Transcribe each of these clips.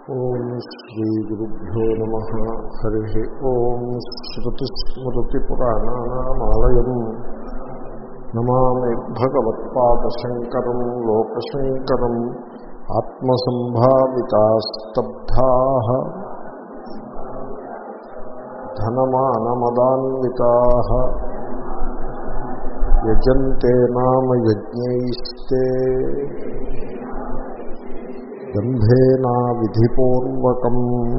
ఓం శ్రీ గురుభ్యో నమ హరి ఓం శ్రుతిస్మృతిపురాణానామాలయం నమామి భగవత్పాదశంకరం లోకశంకరం ఆత్మసంభావితాస్తబ్ధా ధనమానమదాన్వితా యజంతే నామ యజ్ఞైస్తే గంధేనా విధిపూర్వకం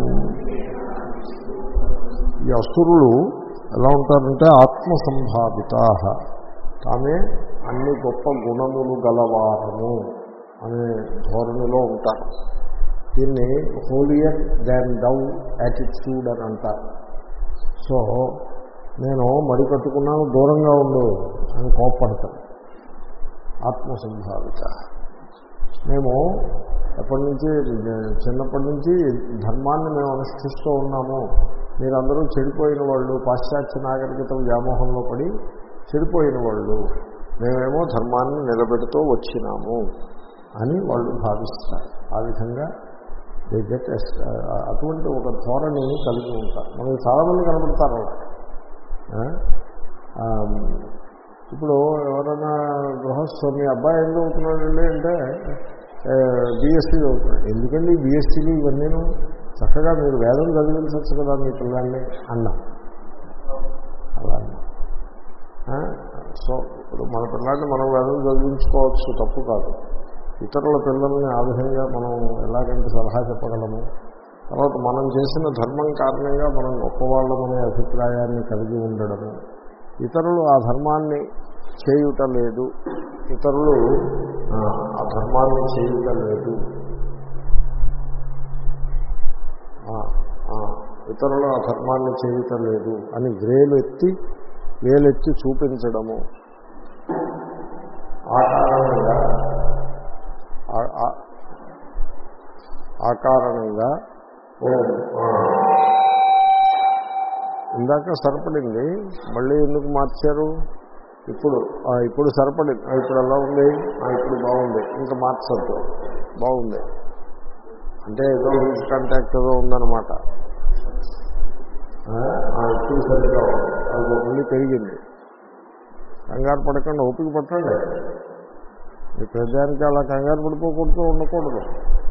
ఈ అసురులు ఎలా ఉంటారంటే ఆత్మసంభావిత తామే అన్ని గొప్ప గుణములు గలవారము అనే ధోరణిలో ఉంటారు దీన్ని హోలియర్ దాన్ డౌ యాటిట్యూడ్ అని అంటారు సో నేను మడి కట్టుకున్నాను దూరంగా ఉండు అని కోప్పడతాను ఆత్మసంభావిత మేము ఎప్పటి నుంచి చిన్నప్పటి నుంచి ధర్మాన్ని మేము అనుష్ఠిస్తూ ఉన్నాము మీరందరూ చెడిపోయిన వాళ్ళు పాశ్చాత్య నాగరికత వ్యామోహంలో పడి చెడిపోయిన వాళ్ళు మేమేమో ధర్మాన్ని నిలబెడుతూ వచ్చినాము అని వాళ్ళు భావిస్తారు ఆ విధంగా గెట్ అటువంటి ఒక ధోరణి కలిగి ఉంటారు మనకి చాలామంది కనబడతారు అలా ఇప్పుడు ఎవరైనా గృహస్థ మీ అబ్బాయి ఏం చదువుతున్నాడండి అంటే బీఎస్సీ చదువుతున్నాడు ఎందుకండి బీఎస్సీలు ఇవన్నీను చక్కగా మీరు వేదం చదివించవచ్చు కదా మీ పిల్లల్ని అన్నా అలా సో ఇప్పుడు మన పిల్లల్ని మనం వేదం చదివించుకోవచ్చు తప్పు కాదు ఇతరుల పిల్లల్ని ఆ విధంగా మనం ఎలాగంటే సలహా చెప్పగలము తర్వాత మనం చేసిన ధర్మం కారణంగా మనం గొప్పవాళ్ళమనే అభిప్రాయాన్ని కలిగి ఉండడము ఇతరులు ఆ ధర్మాన్ని చేయుట లేదు ఇతరులు ఆ ధర్మాన్ని చేయుట లేదు ఇతరులు ఆ ధర్మాన్ని చేయుట లేదు అని వేలెత్తి వేలెత్తి చూపించడము ఆ కారణంగా ఆ కారణంగా ఓ ఇందాక సరిపడింది మళ్ళీ ఎందుకు మార్చారు ఇప్పుడు ఇప్పుడు సరిపడింది ఇప్పుడు ఎలా ఉంది ఇప్పుడు బాగుంది ఇంకా మార్చద్దు బాగుంది అంటే ఏదో లూజ్ కాంటాక్ట్ ఏదో ఉందన్నమాట ఇప్పుడు సరిగ్గా అది మళ్ళీ పెరిగింది కంగారు పడకుండా ఓపిక పట్టండి ఈ ప్రజానికి అలా కంగారు పడిపోకూడదు ఉండకూడదు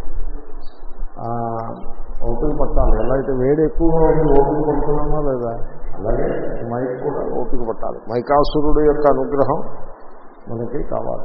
ఓపిక పట్టాలి ఎలా అయితే వేడి ఎక్కువగా ఉంది ఓపిక పడుతున్నామా లేదా అలాగే మైక్ కూడా ఓపిక పట్టాలి మైకాసురుడు యొక్క అనుగ్రహం మనకి కావాలి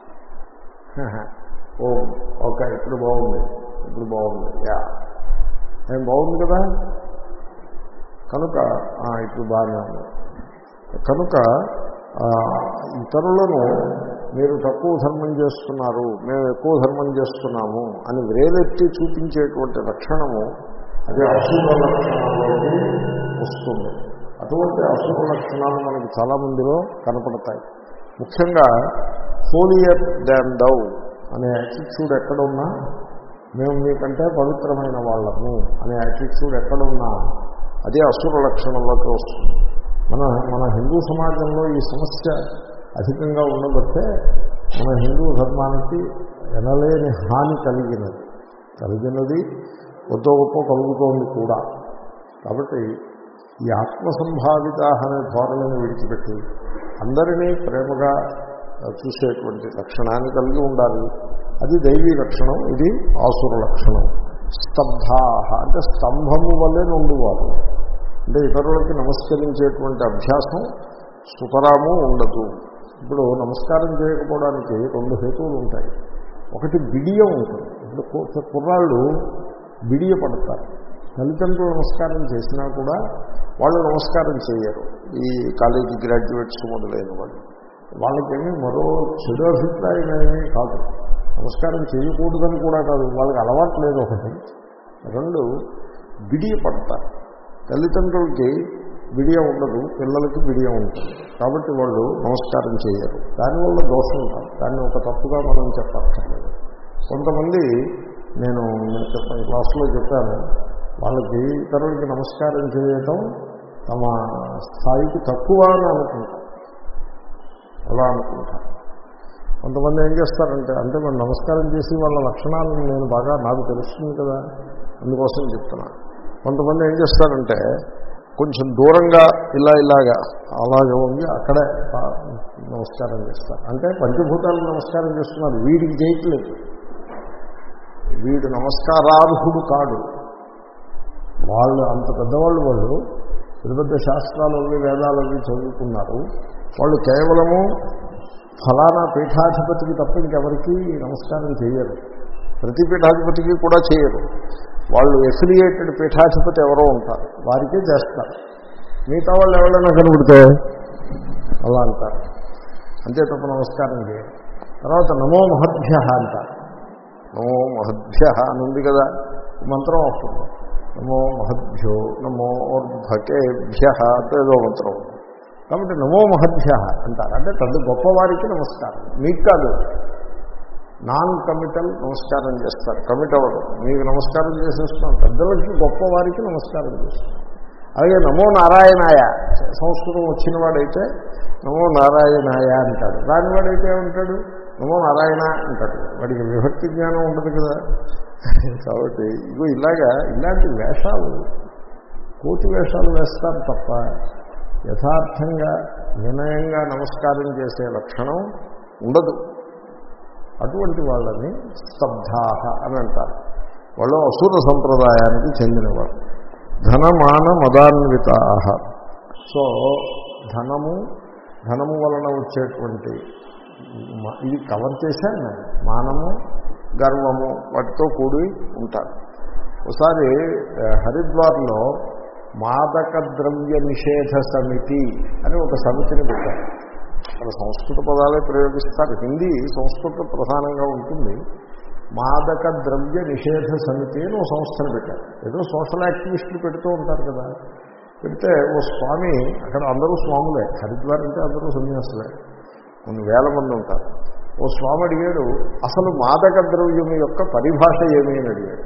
ఓ ఓకే ఇప్పుడు బాగుంది ఇప్పుడు బాగుంది యా ఏం బాగుంది కదా కనుక ఇప్పుడు బాగానే ఉంది కనుక ఇతరులను మీరు తక్కువ ధర్మం చేస్తున్నారు మేము ఎక్కువ ధర్మం చేస్తున్నాము అని వేలెత్తి చూపించేటువంటి లక్షణము అది అసూర లక్షణాల్లోకి వస్తుంది అటువంటి అసూర లక్షణాలు మనకి చాలామందిలో కనపడతాయి ముఖ్యంగా హోలియర్ దాన్ డౌ అనే యాటిట్యూడ్ ఎక్కడున్నా మేము మీకంటే పవిత్రమైన వాళ్ళము అనే యాటిట్యూడ్ ఎక్కడున్నా అదే అసుర లక్షణంలోకి వస్తుంది మన మన హిందూ సమాజంలో ఈ సమస్య అధికంగా ఉండబట్టే మన హిందూ ధర్మానికి ఎనలేని హాని కలిగినది కలిగినది కొద్ది గొప్ప కలుగుతోంది కూడా కాబట్టి ఈ ఆత్మసంభావిత అనే ధోరణిని విడిచిపెట్టి అందరినీ ప్రేమగా చూసేటువంటి లక్షణాన్ని కలిగి ఉండాలి అది దైవీ లక్షణం ఇది ఆసుర లక్షణం స్తబ్ధా అంటే స్తంభము వల్లే నుండువారు అంటే ఇతరులకి నమస్కరించేటువంటి అభ్యాసం సుతరాము ఉండదు ఇప్పుడు నమస్కారం చేయకపోవడానికి రెండు హేతువులు ఉంటాయి ఒకటి బిడియం ఉంటుంది ఇప్పుడు కుర్రాళ్ళు బిడియ పడతారు తల్లిదండ్రులు నమస్కారం చేసినా కూడా వాళ్ళు నమస్కారం చేయరు ఈ కాలేజీ గ్రాడ్యుయేట్స్ మొదలైన వాళ్ళు వాళ్ళకేమీ మరో చెడు అభిప్రాయం ఏమీ కాదు నమస్కారం చేయకూడదని కూడా కాదు వాళ్ళకి అలవాటు లేదు ఒకటి రెండు బిడియ పడతారు తల్లిదండ్రులకి బిడియం ఉండదు పిల్లలకి బిడియం ఉంటుంది కాబట్టి వాళ్ళు నమస్కారం చేయరు దానివల్ల దోషం కాదు దాన్ని ఒక తప్పుగా మనం చెప్పక్కర్లేదు కొంతమంది నేను చెప్పాను క్లాస్లో చెప్పాను వాళ్ళకి ఇతరులకి నమస్కారం చేయటం తమ స్థాయికి తక్కువ అని అనుకుంటారు అలా అనుకుంటారు కొంతమంది ఏం చేస్తారంటే అంటే మనం నమస్కారం చేసి వాళ్ళ లక్షణాలను నేను బాగా నాకు తెలుస్తుంది కదా అందుకోసం చెప్తున్నా కొంతమంది ఏం చేస్తారంటే కొంచెం దూరంగా ఇలా ఇలాగా అలాగే ఉండి అక్కడే ఆ, నమస్కారం చేస్తారు అంటే పంచభూతాలకు నమస్కారం చేస్తున్నారు వీడికి చేయట్లేదు వీడు నమస్కారార్హుడు కాడు వాళ్ళు అంత పెద్దవాళ్ళు వాళ్ళు పెద్ద పెద్ద శాస్త్రాలు అవి వేదాలు అవి చదువుకున్నారు వాళ్ళు కేవలము ఫలానా పీఠాధిపతికి తప్ప ఇంకెవరికి నమస్కారం చేయరు ప్రతి పీఠాధిపతికి కూడా చేయరు వాళ్ళు ఎఫిలియేటెడ్ పీఠాధిపతి ఎవరో ఉంటారు వారికే చేస్తారు మిగతా వాళ్ళు ఎవరైనా కనబడితే అలా అంటారు అంతే తప్ప నమస్కారం చేయరు తర్వాత నమో మహద్భ్య అంటారు నమో మహద్భ్య అని ఉంది కదా మంత్రం వస్తుంది నమో మహద్భ్యో నమో ఓర్భకేభ్య ఏదో మంత్రం ఉంది కాబట్టి నమో మహద్భ్య అంటారు అంటే పెద్ద గొప్పవారికి నమస్కారం మీకు కాదు నాన్ కమిటల్ నమస్కారం చేస్తారు కమిట్ అవ్వడం మీకు నమస్కారం చేసేస్తున్నాం పెద్దలకి గొప్పవారికి నమస్కారం చేస్తాం అలాగే నమో నారాయణాయ సంస్కృతం వచ్చిన వాడైతే నమో నారాయణాయ అంటాడు రానివాడైతే ఏమంటాడు నమో నారాయణ అంటాడు వాడికి విభక్తి జ్ఞానం ఉండదు కదా కాబట్టి ఇగో ఇలాగా ఇలాంటి వేషాలు కోతి వేషాలు వేస్తారు తప్ప యథార్థంగా వినయంగా నమస్కారం చేసే లక్షణం ఉండదు అటువంటి వాళ్ళని స్తబ్ధాహ అని అంటారు వాళ్ళు అసుర సంప్రదాయానికి చెందినవారు ధనమాన మదాన్వితాహ సో ధనము ధనము వలన వచ్చేటువంటి మ- ఇది కవర్ చేశాను నేను మానము గర్వము వాటితో కూడి ఉంటారు ఒకసారి ఆ, హరిద్వార్లో మాదక ద్రవ్య నిషేధ సమితి అని ఒక సమితిని పెట్టారు అక్కడ సంస్కృత పదాలే ప్రయోగిస్తారు హిందీ సంస్కృత ప్రధానంగా ఉంటుంది మాదక ద్రవ్య నిషేధ సమితి అని ఒక సంస్థను పెట్టారు ఏదో సోషల్ యాక్టివిస్టులు పెడుతూ ఉంటారు కదా పెడితే ఓ స్వామి అక్కడ అందరూ స్వాములే హరిద్వార్ అంటే అందరూ సన్యాసులే కొన్ని వేల మంది ఉంటారు ఓ స్వామి అడిగాడు అసలు మాదక ద్రవ్యం యొక్క పరిభాష ఏమీ అని అడిగాడు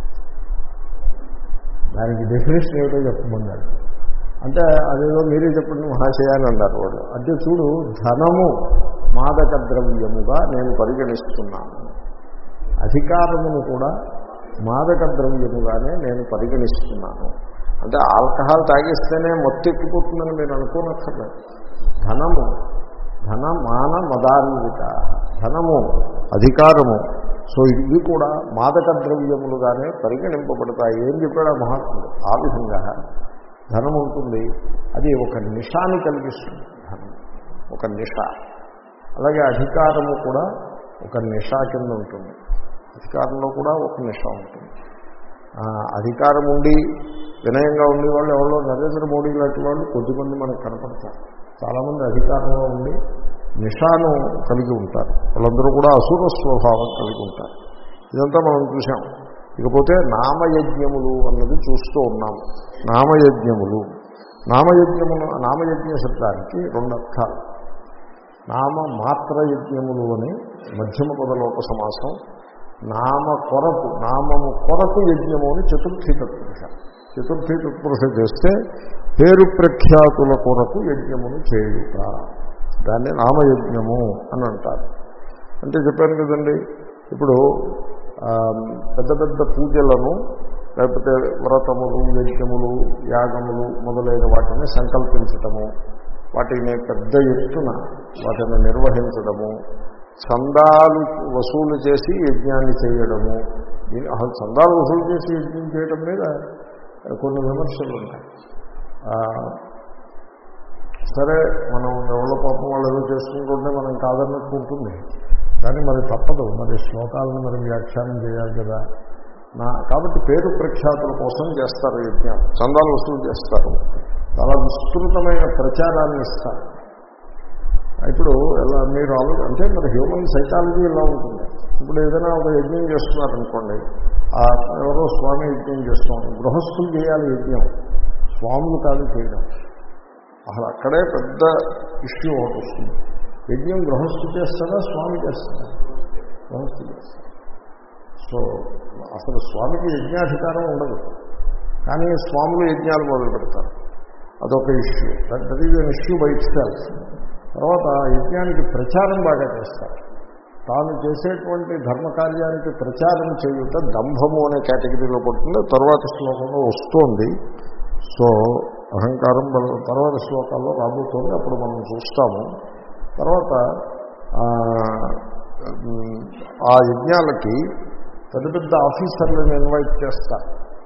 దానికి డెఫినేషన్ ఏమిటో చెప్పమన్నాడు అంటే అదేదో మీరే చెప్పండి మహాశయ అని అన్నారు వాడు అంటే చూడు ధనము మాదక ద్రవ్యముగా నేను పరిగణిస్తున్నాను అధికారమును కూడా మాదక ద్రవ్యముగానే నేను పరిగణిస్తున్నాను అంటే ఆల్కహాల్ తాగేస్తేనే మొత్తెక్కిపోతుందని మీరు అనుకోనక్కర్లేదు ధనము ధన మాన మదాన్విత ధనము అధికారము సో ఇవి కూడా మాదక ద్రవ్యములుగానే పరిగణింపబడతాయి ఏం చెప్పాడు ఆ మహాత్ముడు ఆ విధంగా ధనం ఉంటుంది అది ఒక నిషాని కలిగిస్తుంది ధనం ఒక నిష అలాగే అధికారము కూడా ఒక నిష కింద ఉంటుంది అధికారంలో కూడా ఒక నిష ఉంటుంది ఆ, అధికారం ఉండి వినయంగా ఉండే వాళ్ళు ఎవరో నరేంద్ర మోడీ లాంటి వాళ్ళు కొద్దిమంది మనకు కనపడతారు చాలామంది అధికారంలో ఉండి నిషాను కలిగి ఉంటారు వాళ్ళందరూ కూడా అసుర స్వభావం కలిగి ఉంటారు ఇదంతా మనం చూసాం ఇకపోతే నామయజ్ఞములు అన్నది చూస్తూ ఉన్నాము నామయజ్ఞములు నామయజ్ఞములు నామయజ్ఞ శబ్దానికి రెండు అర్థాలు నామ మాత్ర యజ్ఞములు అని మధ్యమ పదలోక సమాసం నామ కొరకు నామము కొరకు యజ్ఞము అని చతుర్థి తత్పురుష చతుర్థి తత్పురుష చేస్తే పేరు ప్రఖ్యాతుల కొరకు యజ్ఞమును చేయుట దాన్ని నామయజ్ఞము అని అంటారు అంటే చెప్పాను కదండి ఇప్పుడు ఆ, పెద్ద పెద్ద పూజలను లేకపోతే వ్రతములు యజ్ఞములు యాగములు మొదలైన వాటిని సంకల్పించటము వాటిని పెద్ద ఎత్తున వాటిని నిర్వహించడము చందాలు వసూలు చేసి యజ్ఞాన్ని చేయడము దీని అసలు చందాలు వసూలు చేసి యజ్ఞం చేయడం మీద కొన్ని విమర్శలు ఉన్నాయి ఆ, సరే మనం ఎవరో పాపం వాళ్ళు ఏదో చేసుకుంటుంటే మనం కాదన్నట్టు ఉంటుంది కానీ మరి తప్పదు మరి శ్లోకాలను మరి వ్యాఖ్యానం చేయాలి కదా నా కాబట్టి పేరు ప్రఖ్యాతుల కోసం చేస్తారు యజ్ఞం చందాలు వసూలు చేస్తారు చాలా విస్తృతమైన ప్రచారాన్ని ఇస్తారు ఇప్పుడు ఎలా మీరు ఆలో- అంటే మరి హ్యూమన్ సైకాలజీ ఇలా ఉంటుంది ఇప్పుడు ఏదైనా ఒక యజ్ఞం చేస్తున్నారనుకోండి ఆ ఎవరో స్వామి యజ్ఞం చేస్తాం గృహస్థులు చేయాలి యజ్ఞం స్వాములు కాదు చేయడం అసలు అక్కడే పెద్ద ఇష్యూ ఒకటి వస్తుంది యజ్ఞం గృహస్థు చేస్తారా స్వామి చేస్తారా గృహస్థు చేస్తారు సో అసలు స్వామికి యజ్ఞాధికారం ఉండదు కానీ స్వాములు యజ్ఞాలు మొదలు పెడతారు అదొక issue that is an issue by itself తర్వాత యజ్ఞానికి ప్రచారం బాగా చేస్తారు తాను చేసేటువంటి ధర్మకార్యానికి ప్రచారం చేయుట దంభము అనే కేటగిరీలో పడుతుంది తర్వాత శ్లోకంలో వస్తోంది సో అహంకారం బల- తర్వాత శ్లోకాల్లో రాబోతోంది అప్పుడు మనం చూస్తాము తర్వాత ఆ, ఉమ్, ఆ యజ్ఞాలకి పెద్ద పెద్ద ఆఫీసర్లను ఇన్వైట్ చేస్తారు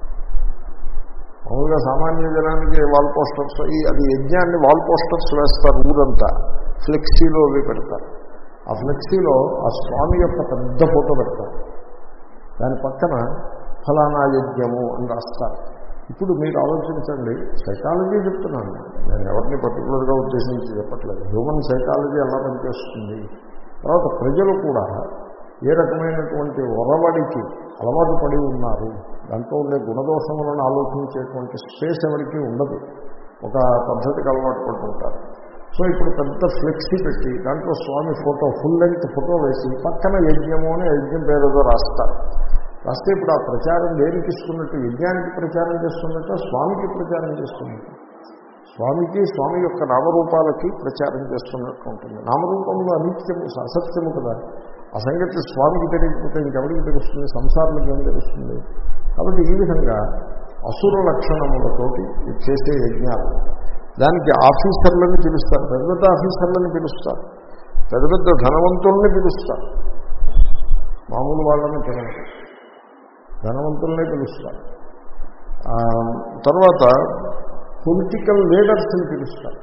మామూలుగా సామాన్య జనానికి వాల్ పోస్టర్స్ ఈ అది యజ్ఞాన్ని వాల్ పోస్టర్స్ వేస్తారు ఊరంతా ఫ్లెక్సీలో అవి పెడతారు ఆ ఫ్లెక్సీలో ఆ స్వామి యొక్క పెద్ద ఫోటో పెడతారు దాని పక్కన ఫలానా యజ్ఞము అని రాస్తారు ఇప్పుడు మీరు ఆలోచించండి సైకాలజీ చెప్తున్నాను నేను ఎవరిని పర్టికులర్గా ఉద్దేశించి చెప్పట్లేదు హ్యూమన్ సైకాలజీ ఎలా పనిచేస్తుంది తర్వాత ప్రజలు కూడా ఏ రకమైనటువంటి ఒరవడికి అలవాటు పడి ఉన్నారు దాంట్లో ఉండే గుణదోషములను ఆలోచించేటువంటి స్పేస్ ఎవరికి ఉండదు ఒక పద్ధతికి అలవాటు పడుతుంటారు సో ఇప్పుడు పెద్ద ఫ్లెక్సీ పెట్టి దాంట్లో స్వామి ఫోటో ఫుల్ లెంగ్త్ ఫోటో వేసి పక్కన యజ్ఞము అని యజ్ఞం పేరుతో రాస్తారు రాస్తే ఇప్పుడు ఆ ప్రచారం దేనికి ఇస్తున్నట్టు యజ్ఞానికి ప్రచారం చేస్తున్నట్టు స్వామికి ప్రచారం చేస్తున్నట్టు స్వామికి స్వామి యొక్క నామరూపాలకి ప్రచారం చేస్తున్నట్టు ఉంటుంది నామరూపంలో అనిత్యము అసత్యము కదా ఆ సంగతి స్వామికి తెలియకపోతే ఇంకెవరికి తెలుస్తుంది సంసారానికి ఏం తెలుస్తుంది కాబట్టి ఈ విధంగా అసుర లక్షణములతోటి చేసే యజ్ఞాలు దానికి ఆఫీసర్లని పిలుస్తారు పెద్ద పెద్ద ఆఫీసర్లని పిలుస్తారు పెద్ద పెద్ద ధనవంతుల్ని పిలుస్తారు మామూలు వాళ్ళని పిలవరు ధనవంతుల్నే పిలుస్తారు ఆ, తర్వాత పొలిటికల్ లీడర్స్ని పిలుస్తారు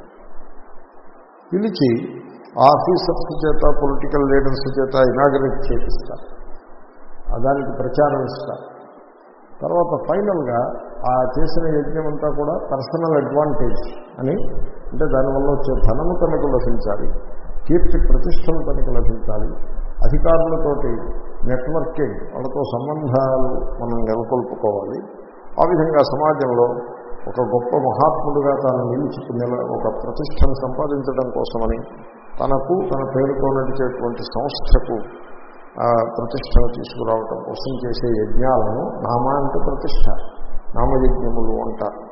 పిలిచి ఆ ఆఫీసర్స్ చేత పొలిటికల్ లీడర్స్ చేత ఇనాగరేట్ చేపిస్తారు ఆ దానికి ప్రచారం ఇస్తారు తర్వాత ఫైనల్గా ఆ చేసిన యజ్ఞం అంతా కూడా పర్సనల్ అడ్వాంటేజ్ అని అంటే దానివల్ల వచ్చే ధనము తనకు లభించాలి కీర్తి ప్రతిష్టలు తనకు లభించాలి అధికారులతోటి నెట్వర్కింగ్ వాళ్ళతో సంబంధాలు మనం నెలకొల్పుకోవాలి ఆ విధంగా సమాజంలో ఒక గొప్ప మహాత్ముడుగా తాను నిలిచి నిల ఒక ప్రతిష్టను సంపాదించడం కోసమని తనకు తన పేరుతో నడిచేటువంటి సంస్థకు ఆ, ప్రతిష్టను తీసుకురావటం కోసం చేసే యజ్ఞాలను నామ అంటే ప్రతిష్ట నామయజ్ఞములు అంటారు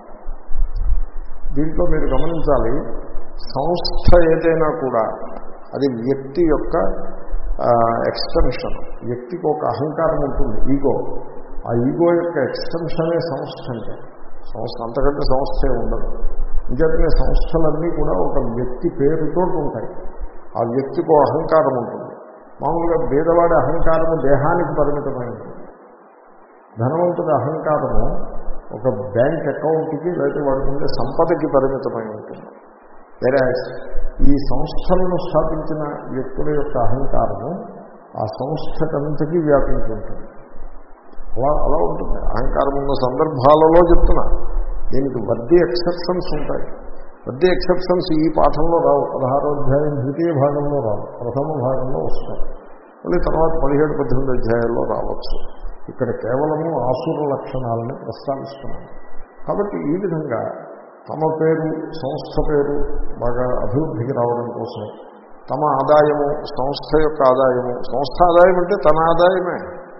దీంట్లో మీరు గమనించాలి సంస్థ ఏదైనా కూడా అది వ్యక్తి యొక్క ఎక్స్టెన్షన్ వ్యక్తికి ఒక అహంకారం ఉంటుంది ఈగో ఆ ఈగో యొక్క ఎక్స్టెన్షనే సంస్థ అంటే సంస్థ అంతకంటే సంస్థే ఉండదు నిజంగానే సంస్థలన్నీ కూడా ఒక వ్యక్తి పేరుతో ఉంటాయి ఆ వ్యక్తికి ఒక అహంకారం ఉంటుంది మామూలుగా బీదవాడి అహంకారము దేహానికి పరిమితమై ఉంటుంది ధనవంతుడి అహంకారము ఒక బ్యాంక్ అకౌంట్కి లేదా వాడికి ఉండే సంపదకి పరిమితమై ఉంటుంది వేరే ఈ సంస్థలను స్థాపించిన వ్యక్తుల యొక్క అహంకారము ఆ సంస్థకంతకీ వ్యాపించి ఉంటుంది అలా అలా ఉంటుంది అహంకారం ఉన్న సందర్భాలలో చెప్తున్నా దీనికి వడ్డీ ఎక్సెప్షన్స్ ఉంటాయి వడ్డీ ఎక్సెప్షన్స్ ఈ పాఠంలో రావు పదహారో అధ్యాయం ద్వితీయ భాగంలో రావు ప్రథమ భాగంలో వస్తాయి మళ్ళీ తర్వాత పదిహేడు పద్దెనిమిది అధ్యాయాల్లో రావచ్చు ఇక్కడ కేవలము ఆసుర లక్షణాలను ప్రస్తావిస్తున్నాను కాబట్టి ఈ విధంగా తమ పేరు సంస్థ పేరు బాగా అభివృద్ధికి రావడం కోసం తమ ఆదాయము సంస్థ యొక్క ఆదాయము సంస్థ ఆదాయం అంటే తన ఆదాయమే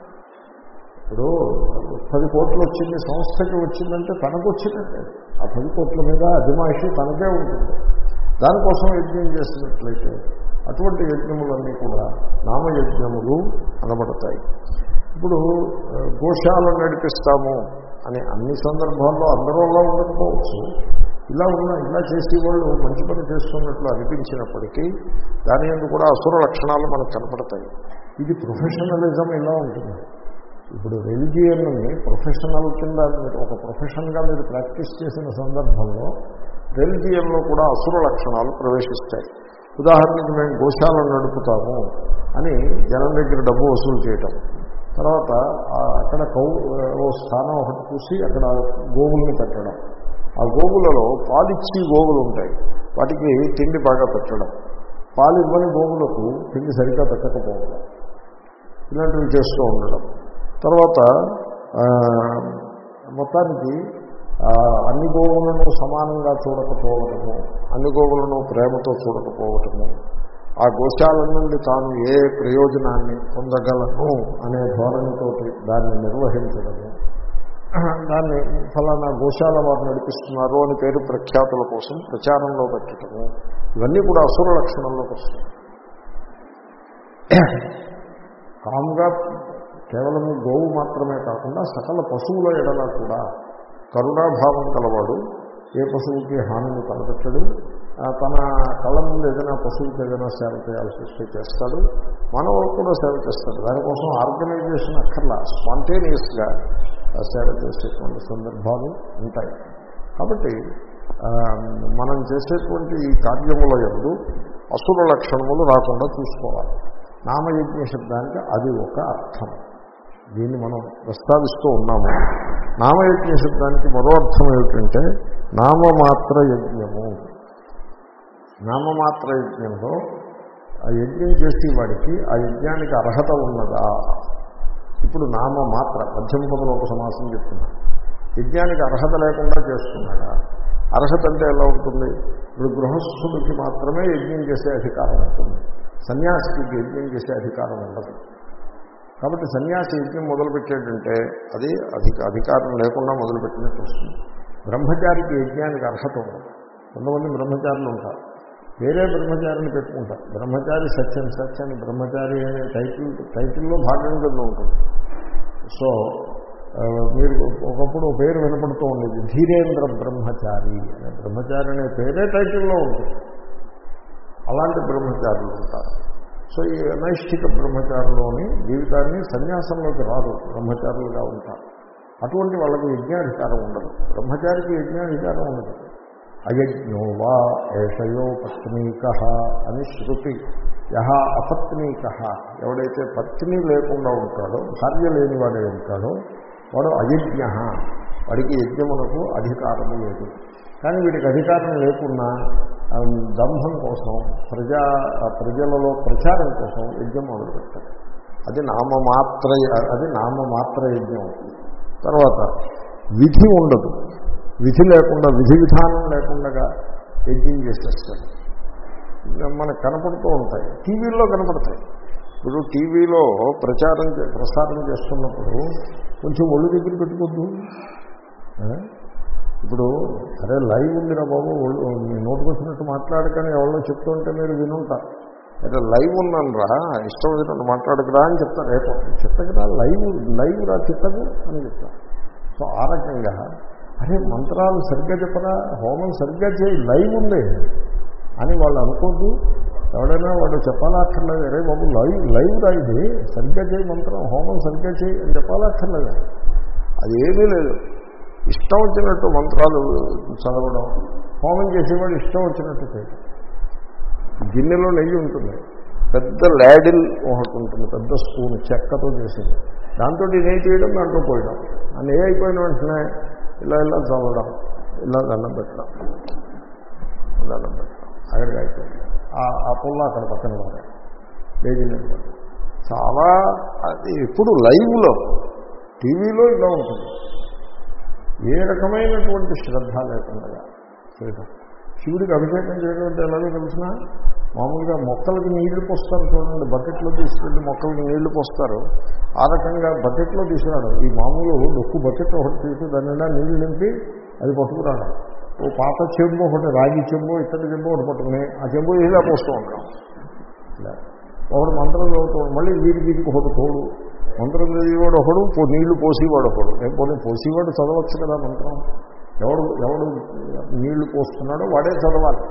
ఇప్పుడు పది కోట్లు వచ్చింది సంస్థకి వచ్చిందంటే తనకు వచ్చినట్టే ఆ పది కోట్ల మీద అజమాయిషి తనకే ఉంటుంది దానికోసం యజ్ఞం చేసినట్లయితే అటువంటి యజ్ఞములన్నీ కూడా నామయజ్ఞములు అనబడతాయి ఇప్పుడు ఆ, గోశాలను నడిపిస్తాము అని అన్ని సందర్భాల్లో అందరూ అలా ఉండకపోవచ్చు ఇలా ఉన్న ఇలా చేసేవాళ్ళు మంచి పని చేస్తున్నట్లు అనిపించినప్పటికీ దాని ఎందుకు కూడా అసుర లక్షణాలు మనకు కనపడతాయి ఇది ప్రొఫెషనలిజం ఇలా ఉంటుంది ఇప్పుడు రెలిజియన్ని ప్రొఫెషనల్ కింద మీరు ఒక ప్రొఫెషన్గా మీరు ప్రాక్టీస్ చేసిన సందర్భంలో రెలిజియన్లో కూడా అసుర లక్షణాలు ప్రవేశిస్తాయి ఉదాహరణకి మేము గోశాలను నడుపుతాము అని జనం దగ్గర డబ్బు వసూలు చేయటం తర్వాత ఆ అక్కడ కౌ ఓ స్థానం ఒకటి చూసి అక్కడ గోవుల్ని పెట్టడం ఆ గోవులలో పాలిచ్చి గోవులు ఉంటాయి వాటికి తిండి బాగా పెట్టడం పాలు ఇవ్వని గోవులకు తిండి సరిగ్గా పెట్టకపోవడం ఇలాంటివి చేస్తూ ఉండడం తర్వాత ఆ, మొత్తానికి ఆ, అన్ని గోవులను సమానంగా చూడకపోవటము అన్ని గోవులను ప్రేమతో చూడకపోవటము ఆ గోశాల నుండి తాను ఏ ప్రయోజనాన్ని పొందగలను అనే ధోరణితోటి దాన్ని నిర్వహించడము దాన్ని ఫలానా గోశాల వారు నడిపిస్తున్నారు అని పేరు ప్రఖ్యాతుల కోసం ప్రచారంలో పెట్టడము ఇవన్నీ కూడా అసుర లక్షణంలోకి వస్తాయి కామ్గా కేవలం గోవు మాత్రమే కాకుండా సకల పశువుల ఎడల కూడా కరుణాభావం కలవాడు ఏ పశువుకి హానిని తలపెట్టడు ఆ, తన కళ్ళ ముందు ఏదైనా పశువుకి ఏదైనా సేవ చేయాల్సి వస్తే చేస్తాడు మానవులకు కూడా సేవ చేస్తాడు దానికోసం ఆర్గనైజేషన్ అక్కర్లా స్పాంటేనియస్గా సేవ చేసేటువంటి సందర్భాలు ఉంటాయి కాబట్టి ఆ, మనం చేసేటువంటి ఈ కార్యముల ఎందు అసుర లక్షణములు రాకుండా చూసుకోవాలి నామయజ్ఞ శబ్దానికి అది ఒక అర్థం దీన్ని మనం ప్రస్తావిస్తూ ఉన్నాము నామయజ్ఞ శబ్దానికి మరో అర్థం ఏమిటంటే నామమాత్ర యజ్ఞము నామమాత్ర యజ్ఞంలో ఆ యజ్ఞం చేసేవాడికి ఆ యజ్ఞానికి అర్హత ఉన్నదా ఇప్పుడు నామమాత్ర మధ్యమ పదలో ఒక సమాసం చెప్తున్నా యజ్ఞానికి అర్హత లేకుండా చేస్తున్నాడా అర్హత అంటే ఎలా ఉంటుంది ఇప్పుడు గృహస్థుడికి మాత్రమే యజ్ఞం చేసే అధికారం ఉంటుంది సన్యాసికి యజ్ఞం చేసే అధికారం ఉండదు కాబట్టి సన్యాసి యజ్ఞం మొదలుపెట్టేటంటే అది అధిక అధికారం లేకుండా మొదలుపెట్టినట్టు వస్తుంది బ్రహ్మచారికి యజ్ఞానికి అర్హత ఉండదు కొంతమంది బ్రహ్మచారులు ఉంటారు వేరే బ్రహ్మచారిని పెట్టుకుంటారు బ్రహ్మచారి సత్యం సత్యాన్ని బ్రహ్మచారి అనే టైటిల్ టైటిల్లో భాగం కింద ఉంటుంది సో ఆ, మీరు ఒకప్పుడు ఓ పేరు వినపడుతూ ఉండేది ధీరేంద్ర బ్రహ్మచారి అనే బ్రహ్మచారి అనే పేరే టైటిల్లో ఉంటుంది అలాంటి బ్రహ్మచారులు ఉంటారు సో ఈ నైష్ఠిక బ్రహ్మచారులోని జీవితాన్ని సన్యాసంలోకి రాదు బ్రహ్మచారులుగా ఉంటారు అటువంటి వాళ్ళకి యజ్ఞాధికారం ఉండదు బ్రహ్మచారికి యజ్ఞాధికారం ఉండదు అయజ్ఞో వా ఏషయో పత్నీక అని శృతి యహ అపత్నీక ఎవడైతే పత్ని లేకుండా ఉంటాడో భార్య లేనివాడే ఉంటాడో వాడు అయజ్ఞ వాడికి యజ్ఞమునకు అధికారము లేదు కానీ వీడికి అధికారం లేకున్నా ఆ, దంభం కోసం ప్రజా ఆ ప్రజలలో ప్రచారం కోసం యజ్ఞం మొదలుపెట్టారు అది నామమాత్ర అది నామమాత్ర యజ్ఞం అవుతుంది తర్వాత విధి ఉండదు విధి లేకుండా విధి విధానం లేకుండా యజ్ఞం చేసేస్తారు మనకు కనపడుతూ ఉంటాయి టీవీల్లో కనపడతాయి ఇప్పుడు టీవీలో ప్రచారం చే- ప్రసారం చేస్తున్నప్పుడు కొంచెం ఒళ్ళు దగ్గర పెట్టుకోద్దు ఆ? ఇప్పుడు అరే లైవ్ ఉందిరా బాబు ఒళ్ళు మీ నోటుకు వచ్చినట్టు మాట్లాడకని ఎవరో చెప్తుంటే మీరు వినుంటారు అరే లైవ్ ఉన్నాను రా ఇష్టం వచ్చినట్టు మాట్లాడకురా అని చెప్తారు రేపు చెత్తకురా లైవ్ లైవ్ రా చెత్తకు అని చెప్తారు సో ఆ రకంగా అరే మంత్రాలు సరిగ్గా చెప్పరా హోమం సరిగ్గా చేయి లైవ్ ఉంది అని వాళ్ళు అనుకోద్దు ఎవడైనా వాడు చెప్పాలా అక్కర్లేదు అరే బాబు లైవ్ లైవ్ రా ఇది సరిగ్గా చేయి మంత్రం హోమం సరిగ్గా చేయి అని చెప్పాలా అక్కర్లేదు అది ఏమీ లేదు ఇష్టం వచ్చినట్టు మంత్రాలు చదవడం హోమం చేసేవాడు ఇష్టం వచ్చినట్టు చేయడం గిన్నెలో నెయ్యి ఉంటుంది పెద్ద లాడిల్ ఒకటి ఉంటుంది పెద్ద స్పూన్ చెక్కతో చేసింది దాంతో నెయ్యి తీయడం దాంట్లో పోయడం ఆ నెయ్యి అయిపోయిన వెంటనే ఇలా ఇలా చదవడం ఇలా దండం పెట్టడం దండం పెట్టడం అక్కడికి అయిపోయింది ఆ- ఆ పుల్ల అక్కడ పక్కన పడే లేదు లేదు చాలా అది ఎప్పుడు లైవ్లో టీవీలో ఇలా ఉంటుంది ఏ రకమైనటువంటి శ్రద్ధ లేకుండా చేయడం శివుడికి అభిషేకం చేయడం అంటే ఎలాగో తెలిసిన మామూలుగా మొక్కలకి నీళ్లు పోస్తారు చూడండి బకెట్లో తీసుకెళ్ళి మొక్కలకి నీళ్లు పోస్తారు ఆ రకంగా బకెట్లో తీసుకురాడు ఈ మామూలు డొక్కు బకెట్ ఒకటి తీసి దాని నిండా నీళ్లు నింపి అది పట్టుకురాడు ఓ పాత చెంబు ఒకటి రాగి చెంబు ఇత్తడి చెంబు ఒకటి పట్టుకుని ఆ చెంబు ఇలా పోస్తూ ఉంటాం ఇలా ఒకడు మంత్రం చదువుతాడు మళ్ళీ వీడి వీడికి ఒకటి తోడు మంత్రం చదివేవాడు ఒకడు పో- నీళ్లు పోసేవాడు ఒకడు ఏం పోనీ పోసేవాడు చదవచ్చు కదా మంత్రం ఎవడు ఎవడు నీళ్లు పోస్తున్నాడో వాడే చదవాలి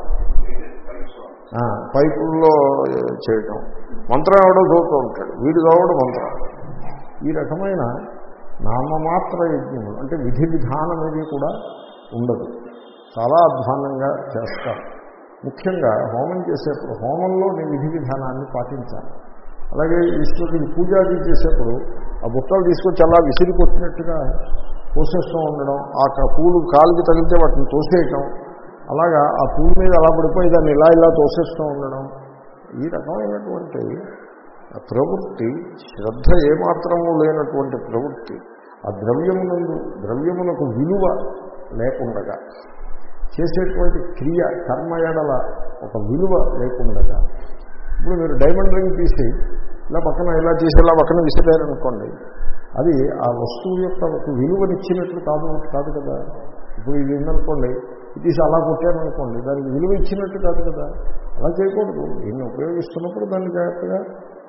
ఆ, పైపుల్లో చేయటం మంత్రం ఎవడో చదువుతూ ఉంటాడు వీడు చదవడు మంత్రం ఈ రకమైన నామమాత్ర యజ్ఞములు అంటే విధి విధానం అనేది కూడా ఉండదు చాలా అధ్వానంగా చేస్తారు ముఖ్యంగా హోమం చేసేప్పుడు హోమంలో నీ విధి విధానాన్ని పాటించాలి అలాగే ఈశ్వరుడికి పూజాది చేసేప్పుడు ఆ బుట్టలు తీసుకొచ్చి అలా విసిరికొచ్చినట్టుగా పోసేస్తూ ఉండడం ఆ క- పూలు కాలుకి తగిలితే వాటిని తోసేయటం అలాగా ఆ పూల మీద అలా పడిపోయి దాన్ని ఇలా ఇలా తోసేస్తూ ఉండడం ఈ రకమైనటువంటి ప్రవృత్తి శ్రద్ధ ఏమాత్రము లేనటువంటి ప్రవృత్తి ఆ ద్రవ్యమునందు ద్రవ్యమునకు విలువ లేకుండగా చేసేటువంటి క్రియ కర్మ ఎడల ఒక విలువ లేకుండగా ఇప్పుడు మీరు డైమండ్ రింగ్ తీసి ఇలా పక్కన ఇలా తీసి ఇలా పక్కన విసిరారనుకోండి అది ఆ వస్తువు యొక్క ఒక విలువనిచ్చినట్లు కాదు కాదు కదా ఇప్పుడు ఇది ఉందనుకోండి ఇది తీసి అలా కొట్టారనుకోండి దానికి విలువ ఇచ్చినట్టు కాదు కదా అలా చేయకూడదు దీన్ని ఉపయోగిస్తున్నప్పుడు దాన్ని జాగ్రత్తగా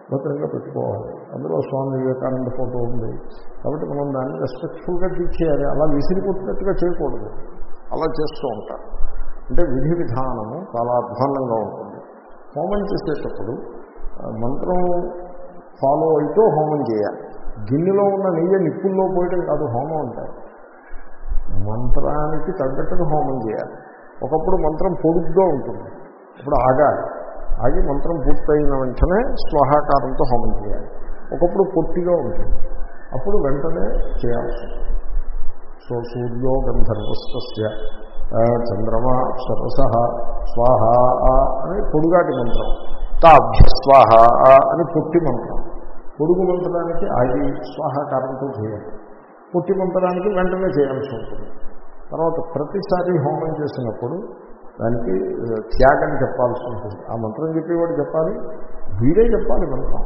భద్రంగా పెట్టుకోవాలి అందులో స్వామి వివేకానంద ఫోటో ఉంది కాబట్టి మనం దాన్ని రెస్పెక్ట్ఫుల్గా తీసేయాలి అలా విసిరికొట్టినట్టుగా చేయకూడదు అలా చేస్తూ ఉంటారు అంటే విధి విధానము చాలా అధ్వాన్నంగా ఉంటుంది హోమం చేసేటప్పుడు ఆ, మంత్రం ఫాలో అయితే హోమం చేయాలి గిన్నెలో ఉన్న నెయ్యి నిప్పుల్లో పోయడం కాదు హోమం అంటే మంత్రానికి తగ్గట్టుగా హోమం చేయాలి ఒకప్పుడు మంత్రం పొడుగ్గా ఉంటుంది ఇప్పుడు ఆగాలి ఆగి మంత్రం పూర్తయిన వెంటనే స్వాహాకారంతో హోమం చేయాలి ఒకప్పుడు పొట్టిగా ఉంటుంది అప్పుడు వెంటనే చేయాల్సి ఉంటుంది సో సూర్యో గంధర్వస్య చంద్రమా అప్సరస స్వాహ అని పొడుగాటి మంత్రం తాభ్య స్వాహ అని పొట్టి మంత్రం పొడుగు మంత్రానికి ఆగి స్వాహాకారంతో చేయాలి పొట్టి మంత్రానికి వెంటనే చేయాల్సి ఉంటుంది తర్వాత ప్రతిసారి హోమం చేసినప్పుడు దానికి ఆ, త్యాగం చెప్పాల్సి ఉంటుంది ఆ మంత్రం చెప్పేవాడు చెప్పాలి వీడే చెప్పాలి మంత్రం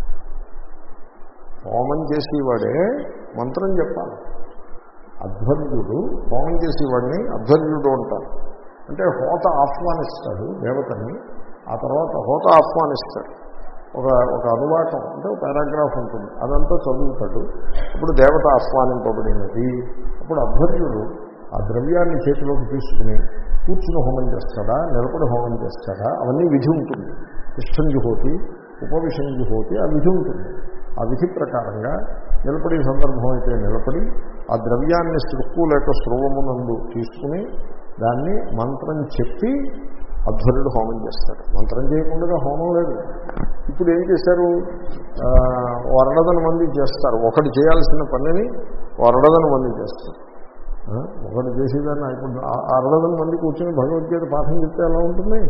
హోమం చేసేవాడే మంత్రం చెప్పాలి అధ్వర్యుడు హోమం చేసేవాడిని అధ్వర్యుడు అంటారు అంటే హోత ఆహ్వానిస్తాడు దేవతని ఆ తర్వాత హోత ఆహ్వానిస్తాడు ఒక ఒక అనువాకం అంటే ఒక పారాగ్రాఫ్ ఉంటుంది అదంతా చదువుతాడు అప్పుడు దేవత ఆహ్వానింపబడినది అప్పుడు అధ్వర్యుడు ఆ ద్రవ్యాన్ని చేతిలోకి తీసుకుని కూర్చుని హోమం చేస్తాడా నిలబడి హోమం చేస్తాడా అవన్నీ విధి ఉంటుంది ఇష్టంజుహోతి ఉపవిషంజుహోతి ఆ విధి ఉంటుంది ఆ విధి ప్రకారంగా నిలబడి సందర్భం అయితే నిలబడి ఆ ద్రవ్యాన్ని సృక్కు లేక స్రువమునందు తీసుకుని దాన్ని మంత్రం చెప్పి అధ్వరుడు హోమం చేస్తాడు మంత్రం చేయకుండా హోమం లేదు ఇప్పుడు ఏం చేశారు ఆ, ఓ అరడదన మంది చేస్తారు ఒకటి చేయాల్సిన పనిని ఓ అరడదన మంది చేస్తారు ఆ, ఒకటి చేసేదాన్ని ఇప్పుడు ఆ అరడదన మంది కూర్చొని భగవద్గీత పాఠం చెప్తే ఎలా ఉంటుంది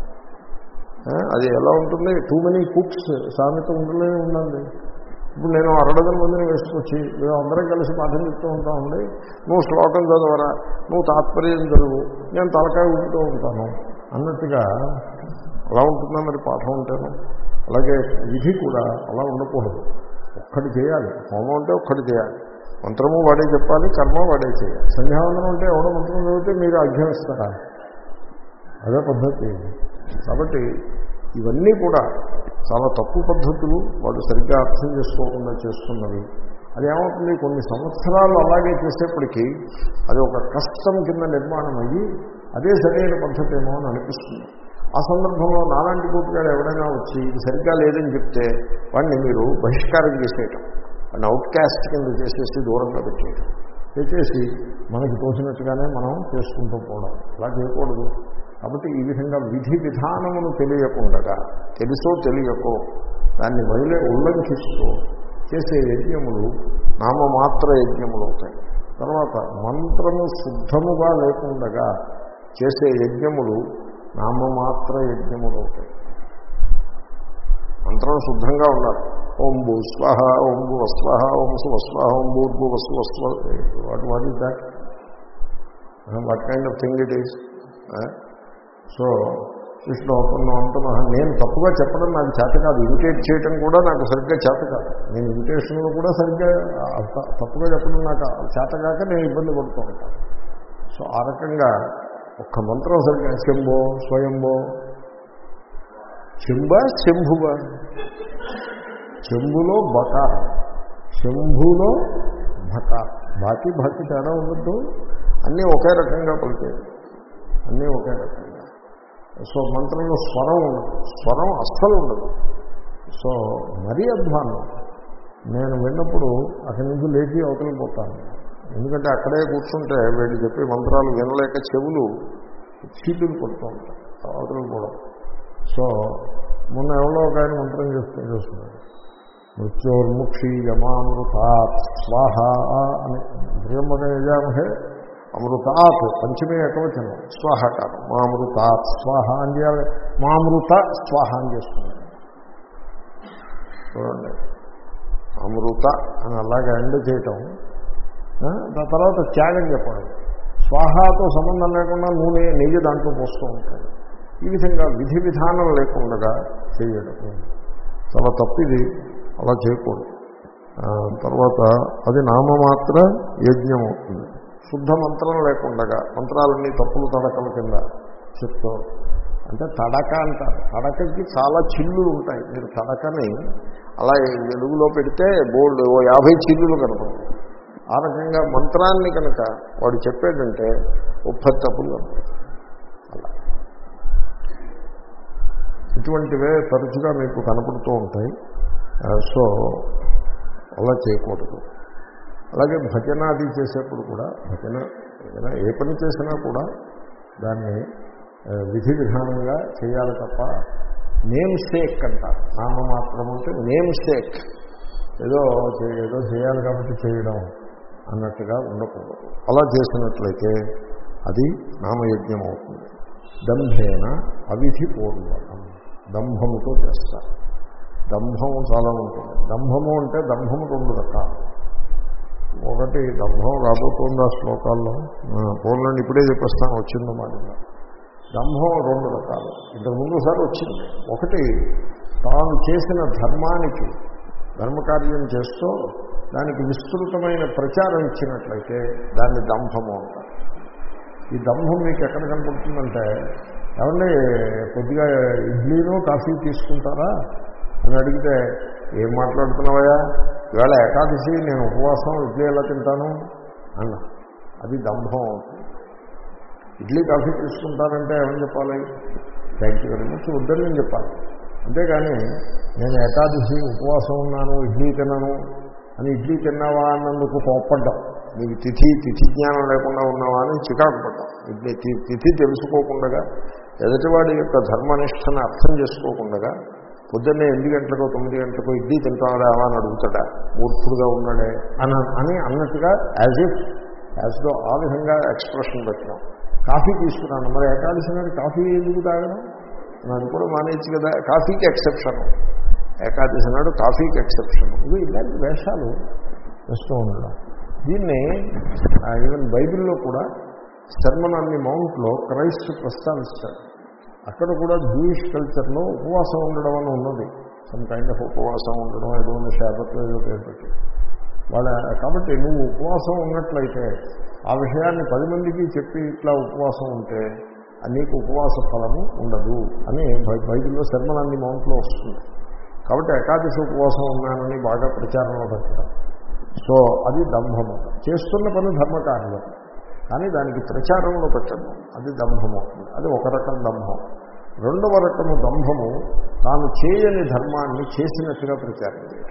ఆ, అది ఎలా ఉంటుంది టూ మెనీ కుక్స్ సామెత ఉండలే ఉండండి ఇప్పుడు నేను అరడదన మందిని వేసుకొచ్చి మేము అందరం కలిసి పాఠం చెప్తూ ఉంటామండి నువ్వు శ్లోకం చదవరా నువ్వు తాత్పర్యం చదువు నేను తలకాయ ఊపుతూ ఉంటాను అన్నట్టుగా అలా ఉంటుందా మరి పాఠం ఉంటాను అలాగే విధి కూడా అలా ఉండకూడదు ఒక్కటి చేయాలి హోమం అంటే ఒక్కటి చేయాలి మంత్రము వాడే చెప్పాలి కర్మ వాడే చేయాలి సంధ్యావందనం అంటే ఎవడో మంత్రం చదివితే మీరు అధ్యమిస్తారా అదే పద్ధతి కాబట్టి ఇవన్నీ కూడా చాలా తప్పు పద్ధతులు వాళ్ళు సరిగ్గా అర్థం చేసుకోకుండా చేస్తున్నవి అది ఏమవుతుంది కొన్ని సంవత్సరాలు అలాగే చేసేప్పటికీ అది ఒక కష్టం కింద నిర్మాణం అయ్యి అదే సరైన పద్ధతి ఏమో అని అనిపిస్తుంది ఆ సందర్భంలో నాలాంటి కూతుగాడు ఎవడైనా వచ్చి ఇది సరిగ్గా లేదని చెప్తే వాడిని మీరు బహిష్కారం చేసేయటం వాడిని అవుట్ క్యాస్ట్ కింద చేసేసి దూరంగా పెట్టేయటం పెట్టేసి మనకి తోచినట్టుగానే మనం చేసుకుంటూ పోవడం అలా చేయకూడదు కాబట్టి ఈ విధంగా విధి విధానమును తెలియకుండగా తెలుసో తెలియకో దాన్ని వదిలే ఉల్లంఘిస్తూ చేసే యజ్ఞములు నామమాత్ర యజ్ఞములు అవుతాయి తర్వాత మంత్రము శుద్ధముగా లేకుండగా చేసే యజ్ఞములు నామమాత్ర యజ్ఞములు అవుతాయి మంత్రం శుద్ధంగా ఉండాలి ఓం భూ స్వహ ఓం భూ వస్వహ ఓం సు వస్వహ ఓం భూర్భు వస్తు వస్వ what what is that what kind of thing it is so Vishnu ఒప్పందం నేను తప్పుగా చెప్పడం నాకు చేత కాదు ఇమిటేట్ చేయడం కూడా నాకు సరిగ్గా చేత కాదు నేను ఇమిటేషన్లో కూడా సరిగ్గా ఆ త- తప్పుగా చెప్పడం నాకు చేత కాక నేను ఇబ్బంది పడుతూ ఉంటాను సో ఆ రకంగా ఒక్క మంత్రం సరిగ్గా శంభో స్వయంభో శంభ శంభువ చెంబులో బకార శంభులో భకార బాకీ బాకీ తేడా ఉండద్దు అన్నీ ఒకే రకంగా పలికేది అన్నీ ఒకే రకంగా సో మంత్రంలో స్వరం ఉండదు స్వరం అస్సలు ఉండదు సో మరీ అధ్వానం నేను విన్నప్పుడు అక్కడి నుంచి లేచి అవతలికి పోతాను ఎందుకంటే అక్కడే కూర్చుంటే వీళ్ళు చెప్పే మంత్రాలు వినలేక చెవులు చీటులు కొడుతూ ఉంటాయి అవతలికి పోవడం సో మొన్న ఎవరో ఒక ఆయన మంత్రం చేస్తూ చూస్తున్నాడు మృత్యోర్ముక్షి యమామృతాత్ స్వాహ అని బ్రహ్మణ యజామహే అమృతాత్ పంచమే ఏకవచనం స్వాహకారం మామృతాత్ స్వాహ అని చేయాలి మామృత స్వాహ అని చేస్తున్నాడు చూడండి అమృత అని అలాగే ఎండ్ చేయటం ఆ, దాని తర్వాత త్యాగం చెప్పడం స్వాహాతో సంబంధం లేకుండా నూనె నెయ్యి దాంట్లో పోస్తూ ఉంటాడు ఈ విధంగా విధి విధానం లేకుండా చేయడం చాలా తప్పిది అలా చేయకూడదు ఆ, తర్వాత అది నామమాత్ర యజ్ఞం అవుతుంది శుద్ధ మంత్రం లేకుండా మంత్రాలన్నీ తప్పులు తడకల కింద చెప్తూ అంటే తడక అంటారు తడకకి చాలా చిల్లులు ఉంటాయి మీరు తడకని అలా వెలుగులో పెడితే బోల్డ్ ఓ యాభై చిల్లులు కనపడతాయి ఆ రకంగా మంత్రాన్ని కనుక వాడు చెప్పాడంటే ఓ పది తప్పులు కనపడతాయి అలా ఇటువంటివే తరచుగా మీకు కనపడుతూ ఉంటాయి ఆ, సో అలా చేయకూడదు అలాగే భజన అది చేసేప్పుడు కూడా భజన భజన ఏ పని చేసినా కూడా దాన్ని ఆ, విధి విధానంగా చేయాలి తప్ప నేమ్ సేక్ అంటారు నామమాత్రం అంటే నేమ్ సేక్ ఏదో చే- ఏదో చేయాలి కాబట్టి చేయడం అన్నట్టుగా ఉండకూడదు అలా చేసినట్లయితే అది నామయజ్ఞం అవుతుంది దంభేన అవిధిపూర్వకం దంభముతో చేస్తారు దంభము చాలా ఉంటుంది దంభము అంటే దంభము రెండు రకాలు ఒకటి దంభం రాబోతుంది ఆ శ్లోకాల్లో పూర్ణండి ఇప్పుడే చెప్పేస్తాను వచ్చిందో మాట దంభం రెండు రకాలు ఇంతకుముందు సారి వచ్చింది ఒకటి తాను చేసిన ధర్మానికి ధర్మకార్యం చేస్తూ దానికి విస్తృతమైన ప్రచారం ఇచ్చినట్లయితే దాన్ని దంభము అంటారు ఈ దంభం మీకు ఎక్కడ కనపడుతుందంటే ఏమంటే కొద్దిగా ఇడ్లీను కాఫీ తీసుకుంటారా అని అడిగితే ఏం మాట్లాడుతున్నావయ్యా ఇవాళ ఏకాదశి నేను ఉపవాసం ఇడ్లీ ఎలా తింటాను అన్న అది దంభం అవుతుంది ఇడ్లీ కాఫీ తీసుకుంటారంటే ఏమని చెప్పాలి థ్యాంక్ యూ వెరీ మచ్ వద్దని నేను చెప్పాలి అంతేగాని నేను ఏకాదశి ఉపవాసం ఉన్నాను ఇడ్లీ తినను అని ఇడ్లీ తిన్నావా అన్నందుకు కోప్పడ్డాం నీకు తిథి తిథి జ్ఞానం లేకుండా ఉన్నావా అని చికాకు పడ్డాం ఇడ్లీ తి- తిథి తెలుసుకోకుండా ఎదుటివాడి యొక్క ధర్మనిష్టను అర్థం చేసుకోకుండా పొద్దున్నే ఎనిమిది గంటలకో తొమ్మిది గంటలకో ఇడ్లీ తింటాడా అని అడుగుతాడా మూర్ఖుడుగా ఉన్నాడే అని అని అన్నట్టుగా యాజ్ ఇఫ్ యాజ్ దో ఆ విధంగా ఎక్స్ప్రెషన్ పెట్టడం కాఫీ తీసుకున్నాను మరి ఏకాదశి నాడు కాఫీ ఎందుకు తాగడం నన్ను కూడా మానేచ్చు కదా కాఫీకి ఎక్సెప్షన్ ఏకాదశి నాడు కాఫీకి ఎక్సెప్షన్ ఇవి ఇలాంటి వేషాలు వేస్తూ ఉండడం దీన్ని ఈవెన్ బైబిల్లో కూడా శర్మన్ అన్ని మౌంట్లో క్రైస్ట్ ప్రస్తావిస్తాడు అక్కడ కూడా జూయిష్ కల్చర్లో ఉపవాసం ఉండడం అని ఉన్నది సమ్ కైండ్ ఆఫ్ ఉపవాసం ఉండడం ఏదో ఉన్న శాపత్లో ఏదో పేరు పెట్టి వాళ్ళ కాబట్టి నువ్వు ఉపవాసం ఉన్నట్లయితే ఆ విషయాన్ని పది మందికి చెప్పి ఇట్లా ఉపవాసం ఉంటే ఆ నీకు ఉపవాస ఫలము ఉండదు అని బై- బైబిల్లో శర్మలన్ని మౌంట్లో వస్తుంది కాబట్టి ఏకాదశి ఉపవాసం ఉన్నానని బాగా ప్రచారంలో పెట్టడం సో అది దంభము చేస్తున్న పని ధర్మకార్యం కానీ దానికి ప్రచారంలో పెట్టడం అది దంభం అవుతుంది అది ఒక రకం దంభం రెండవ రకము దంభము తాను చేయని ధర్మాన్ని చేసినట్టుగా ప్రచారం చేయడం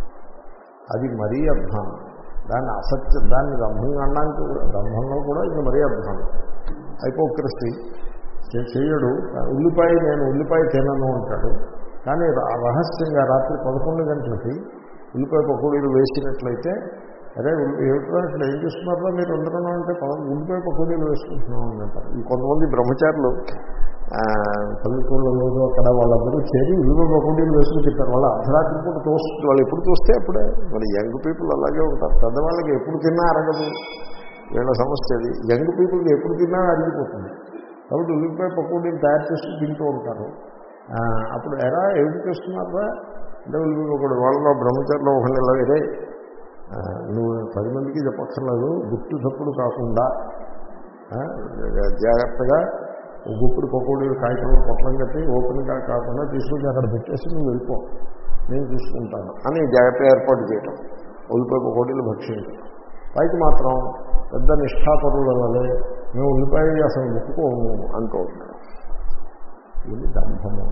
అది మరీ అధ్వానం దాన్ని అసత్య దాన్ని దంభంగా అనడానికి కూడా దంభంలో కూడా ఇది మరీ అధ్వానం హైపోక్రసీ చే- చేయడు ఉల్లిపాయ నేను ఉల్లిపాయ తినను అంటాడు కానీ ర- రహస్యంగా రాత్రి పదకొండు గంటలకి ఉల్లిపాయ పకోడీలు వేసినట్లయితే అరే ఉల్లి- ఏమిటో ఇక్కడ ఏం చేస్తున్నారో మీరు అందరూ అంటే పద ఉల్లిపాయ పకోడీలు వేసుకుంటున్నాం అని అంటారు ఈ కొంతమంది బ్రహ్మచారులు ఆ, పల్లెటూళ్ళలో అక్కడ వాళ్ళందరూ చేరి ఉల్లిపాయ పకోడీలు వేసుకుని తింటారు వాళ్ళు అర్ధరాత్రి పూట తోస్తుంది వాళ్ళు ఎప్పుడు తోస్తే అప్పుడే మరి యంగ్ పీపుల్ అలాగే ఉంటారు పెద్దవాళ్ళకి ఎప్పుడు తిన్నా అరగదు వీళ్ళ సమస్య అది యంగ్ పీపుల్కి ఎప్పుడు తిన్నా అరిగిపోతుంది కాబట్టి ఉల్లిపాయ పకోడీలు తయారు చేసి తింటూ ఉంటారు ఆ, అప్పుడు ఎరా ఏమిటి చేస్తున్నారా అంటే ఉల్లిపాయ పకోడీ వాళ్ళలో బ్రహ్మచారిలో ఒక నెల వేరే ఆ, నువ్వు పది మందికి చెప్పక్కర్లేదు గుర్తు తప్పుడు కాకుండా ఆ, జాగ్రత్తగా ఓ గుప్పుడు పకోడీలు కాగితంలో పొట్లం కట్టి ఓపెన్గా కాకుండా తీసుకొచ్చి అక్కడ పెట్టేసి నువ్వు వెళ్ళిపో నేను తీసుకుంటాను అని జాగ్రత్త ఏర్పాటు చేయటం ఉల్లిపాయ పకోడీలు భక్షించడం పైకి మాత్రం పెద్ద నిష్ఠాపరుల వల్లే మేము ఉల్లిపాయ అసలు ముట్టుకోము అంటూ ఉంటాం ఇది దంభము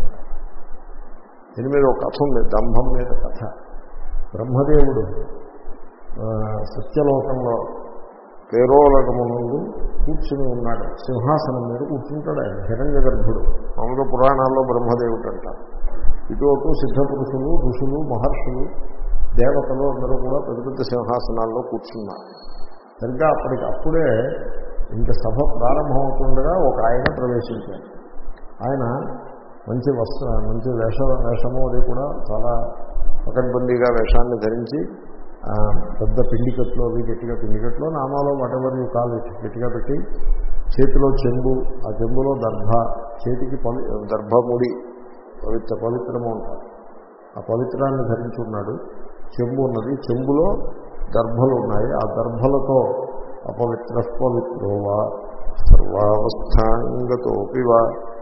దీని మీద ఒక కథ ఉంది దంభం మీద కథ బ్రహ్మదేవుడు ఆ, సత్యలోకంలో పేరోలకమునందు కూర్చుని ఉన్నాడు సింహాసనం మీద కూర్చుంటాడు ఆయన హిరణ్య గర్భుడు మామూలుగా పురాణాల్లో బ్రహ్మదేవుడు అంటారు ఇటు సిద్ధపురుషులు ఋషులు మహర్షులు దేవతలు అందరూ కూడా పెద్ద పెద్ద సింహాసనాల్లో కూర్చున్నారు సరిగ్గా అప్పటికి అప్పుడే ఇంక సభ ప్రారంభమవుతుండగా ఒక ఆయన ప్రవేశించారు ఆయన మంచి వస్త్ర మంచి వేష వేషము అది కూడా చాలా పకడ్బందీగా వేషాన్ని ధరించి ఆ, పెద్ద పిండికట్లో అవి గట్టిగా పిండికట్లో నామాలో వటెవర్ యూ కాల్ ఇట్ గట్టిగా పెట్టి చేతిలో చెంబు ఆ చెంబులో దర్భ చేతికి పవి దర్భముడి పవిత్ర పవిత్రము ఉంటారు ఆ పవిత్రాన్ని ధరించున్నాడు చెంబు ఉన్నది చెంబులో దర్భలు ఉన్నాయి ఆ దర్భలతో అపవిత్ర పవిత్రోవా సర్వావస్థాంగతోపివా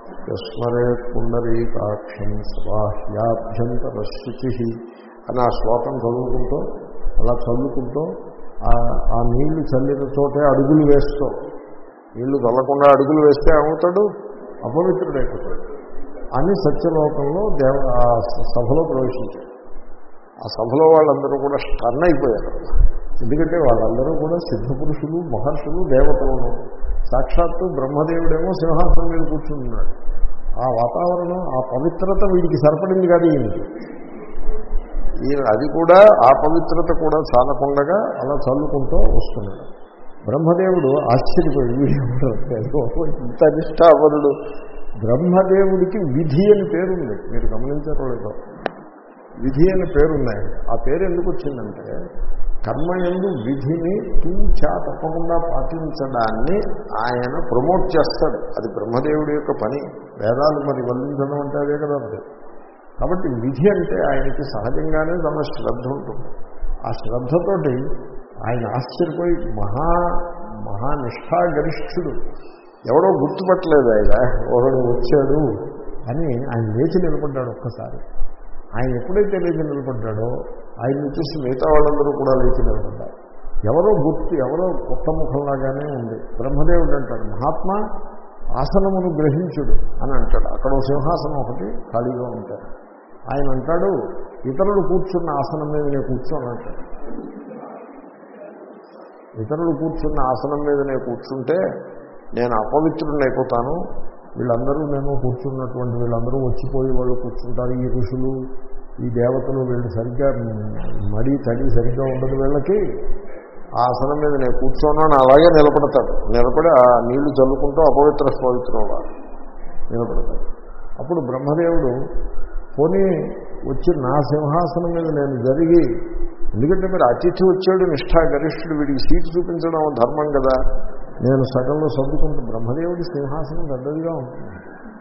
యస్మరే పుండరీకాక్షం సబాహ్యాభ్యంతర శుచి అని ఆ శ్లోకం చదువుకుంటూ అలా చల్లుకుంటూ ఆ నీళ్లు చల్లిన చోటే అడుగులు వేస్తూ నీళ్లు చల్లకుండా అడుగులు వేస్తే ఏమవుతాడు అపవిత్రుడైపోతాడు అని సత్యలోకంలో దేవ ఆ సభలో ప్రవేశించాడు ఆ సభలో వాళ్ళందరూ కూడా స్టన్ అయిపోయారు ఎందుకంటే వాళ్ళందరూ కూడా సిద్ధపురుషులు మహర్షులు దేవతలను సాక్షాత్తు బ్రహ్మదేవుడేమో సింహాసనం మీద కూర్చుంటున్నాడు ఆ వాతావరణం ఆ పవిత్రత వీడికి సరిపడింది కాదు ఈయనకి ఈయన అది కూడా ఆ పవిత్రత కూడా చాలకుండగా అలా చల్లుకుంటూ వస్తున్నాడు బ్రహ్మదేవుడు ఆశ్చర్యపోయి ఇంత నిష్ఠాపరుడు బ్రహ్మదేవుడికి విధి అని పేరుంది మీరు గమనించారో లేదో విధి అని పేరున్నాయి ఆ పేరు ఎందుకు వచ్చిందంటే కర్మ ఎందు విధిని తూచా తప్పకుండా పాటించడాన్ని ఆయన ప్రమోట్ చేస్తాడు అది బ్రహ్మదేవుడి యొక్క పని వేదాలు మరి వల్లించడం అంటే అదే కదా అది కాబట్టి విధి అంటే ఆయనకి సహజంగానే తన శ్రద్ధ ఉంటుంది ఆ శ్రద్ధతోటి ఆయన ఆశ్చర్యపోయి మహా మహానిష్ఠాగరిష్ఠుడు ఎవడో గుర్తుపట్టలేదు ఆయన ఒకడు వచ్చాడు అని ఆయన లేచి నిలబడ్డాడు ఒక్కసారి ఆయన ఎప్పుడైతే లేచి నిలబడ్డాడో ఆయన్ని చూసి మిగతా వాళ్ళందరూ కూడా లేచి నిలబడ్డారు ఎవరో గుర్తు ఎవరో కొత్త ముఖంలాగానే ఉంది బ్రహ్మదేవుడు అంటాడు మహాత్మా ఆసనమును గ్రహించుడు అని అంటాడు అక్కడ సింహాసనం ఒకటి ఖాళీగా ఉంటాడు ఆయన అంటాడు ఇతరులు కూర్చున్న ఆసనం మీద నేను కూర్చోని అంటాడు ఇతరులు కూర్చున్న ఆసనం మీద నేను కూర్చుంటే నేను అపవిత్రుడిని అయిపోతాను వీళ్ళందరూ నేను కూర్చున్నటువంటి వీళ్ళందరూ వచ్చిపోయి వాళ్ళు కూర్చుంటారు ఈ ఋషులు ఈ దేవతలు వీళ్ళు సరిగ్గా మడి తడి సరిగ్గా ఉండదు వీళ్ళకి ఆ ఆసనం మీద నేను కూర్చోను అని అలాగే నిలబడతాడు నిలబడి ఆ నీళ్లు చల్లుకుంటూ అపవిత్ర పవిత్రం నిలబడతాడు అప్పుడు బ్రహ్మదేవుడు పోనీ వచ్చి నా సింహాసనం మీద నేను జరిగి ఎందుకంటే మీరు అతిథి వచ్చాడు నిష్ఠా గరిష్ఠుడు వీడికి సీటు చూపించడం ధర్మం కదా నేను సగంలో సర్దుకుంటూ బ్రహ్మదేవుడి సింహాసనం పెద్దదిగా ఉంటుంది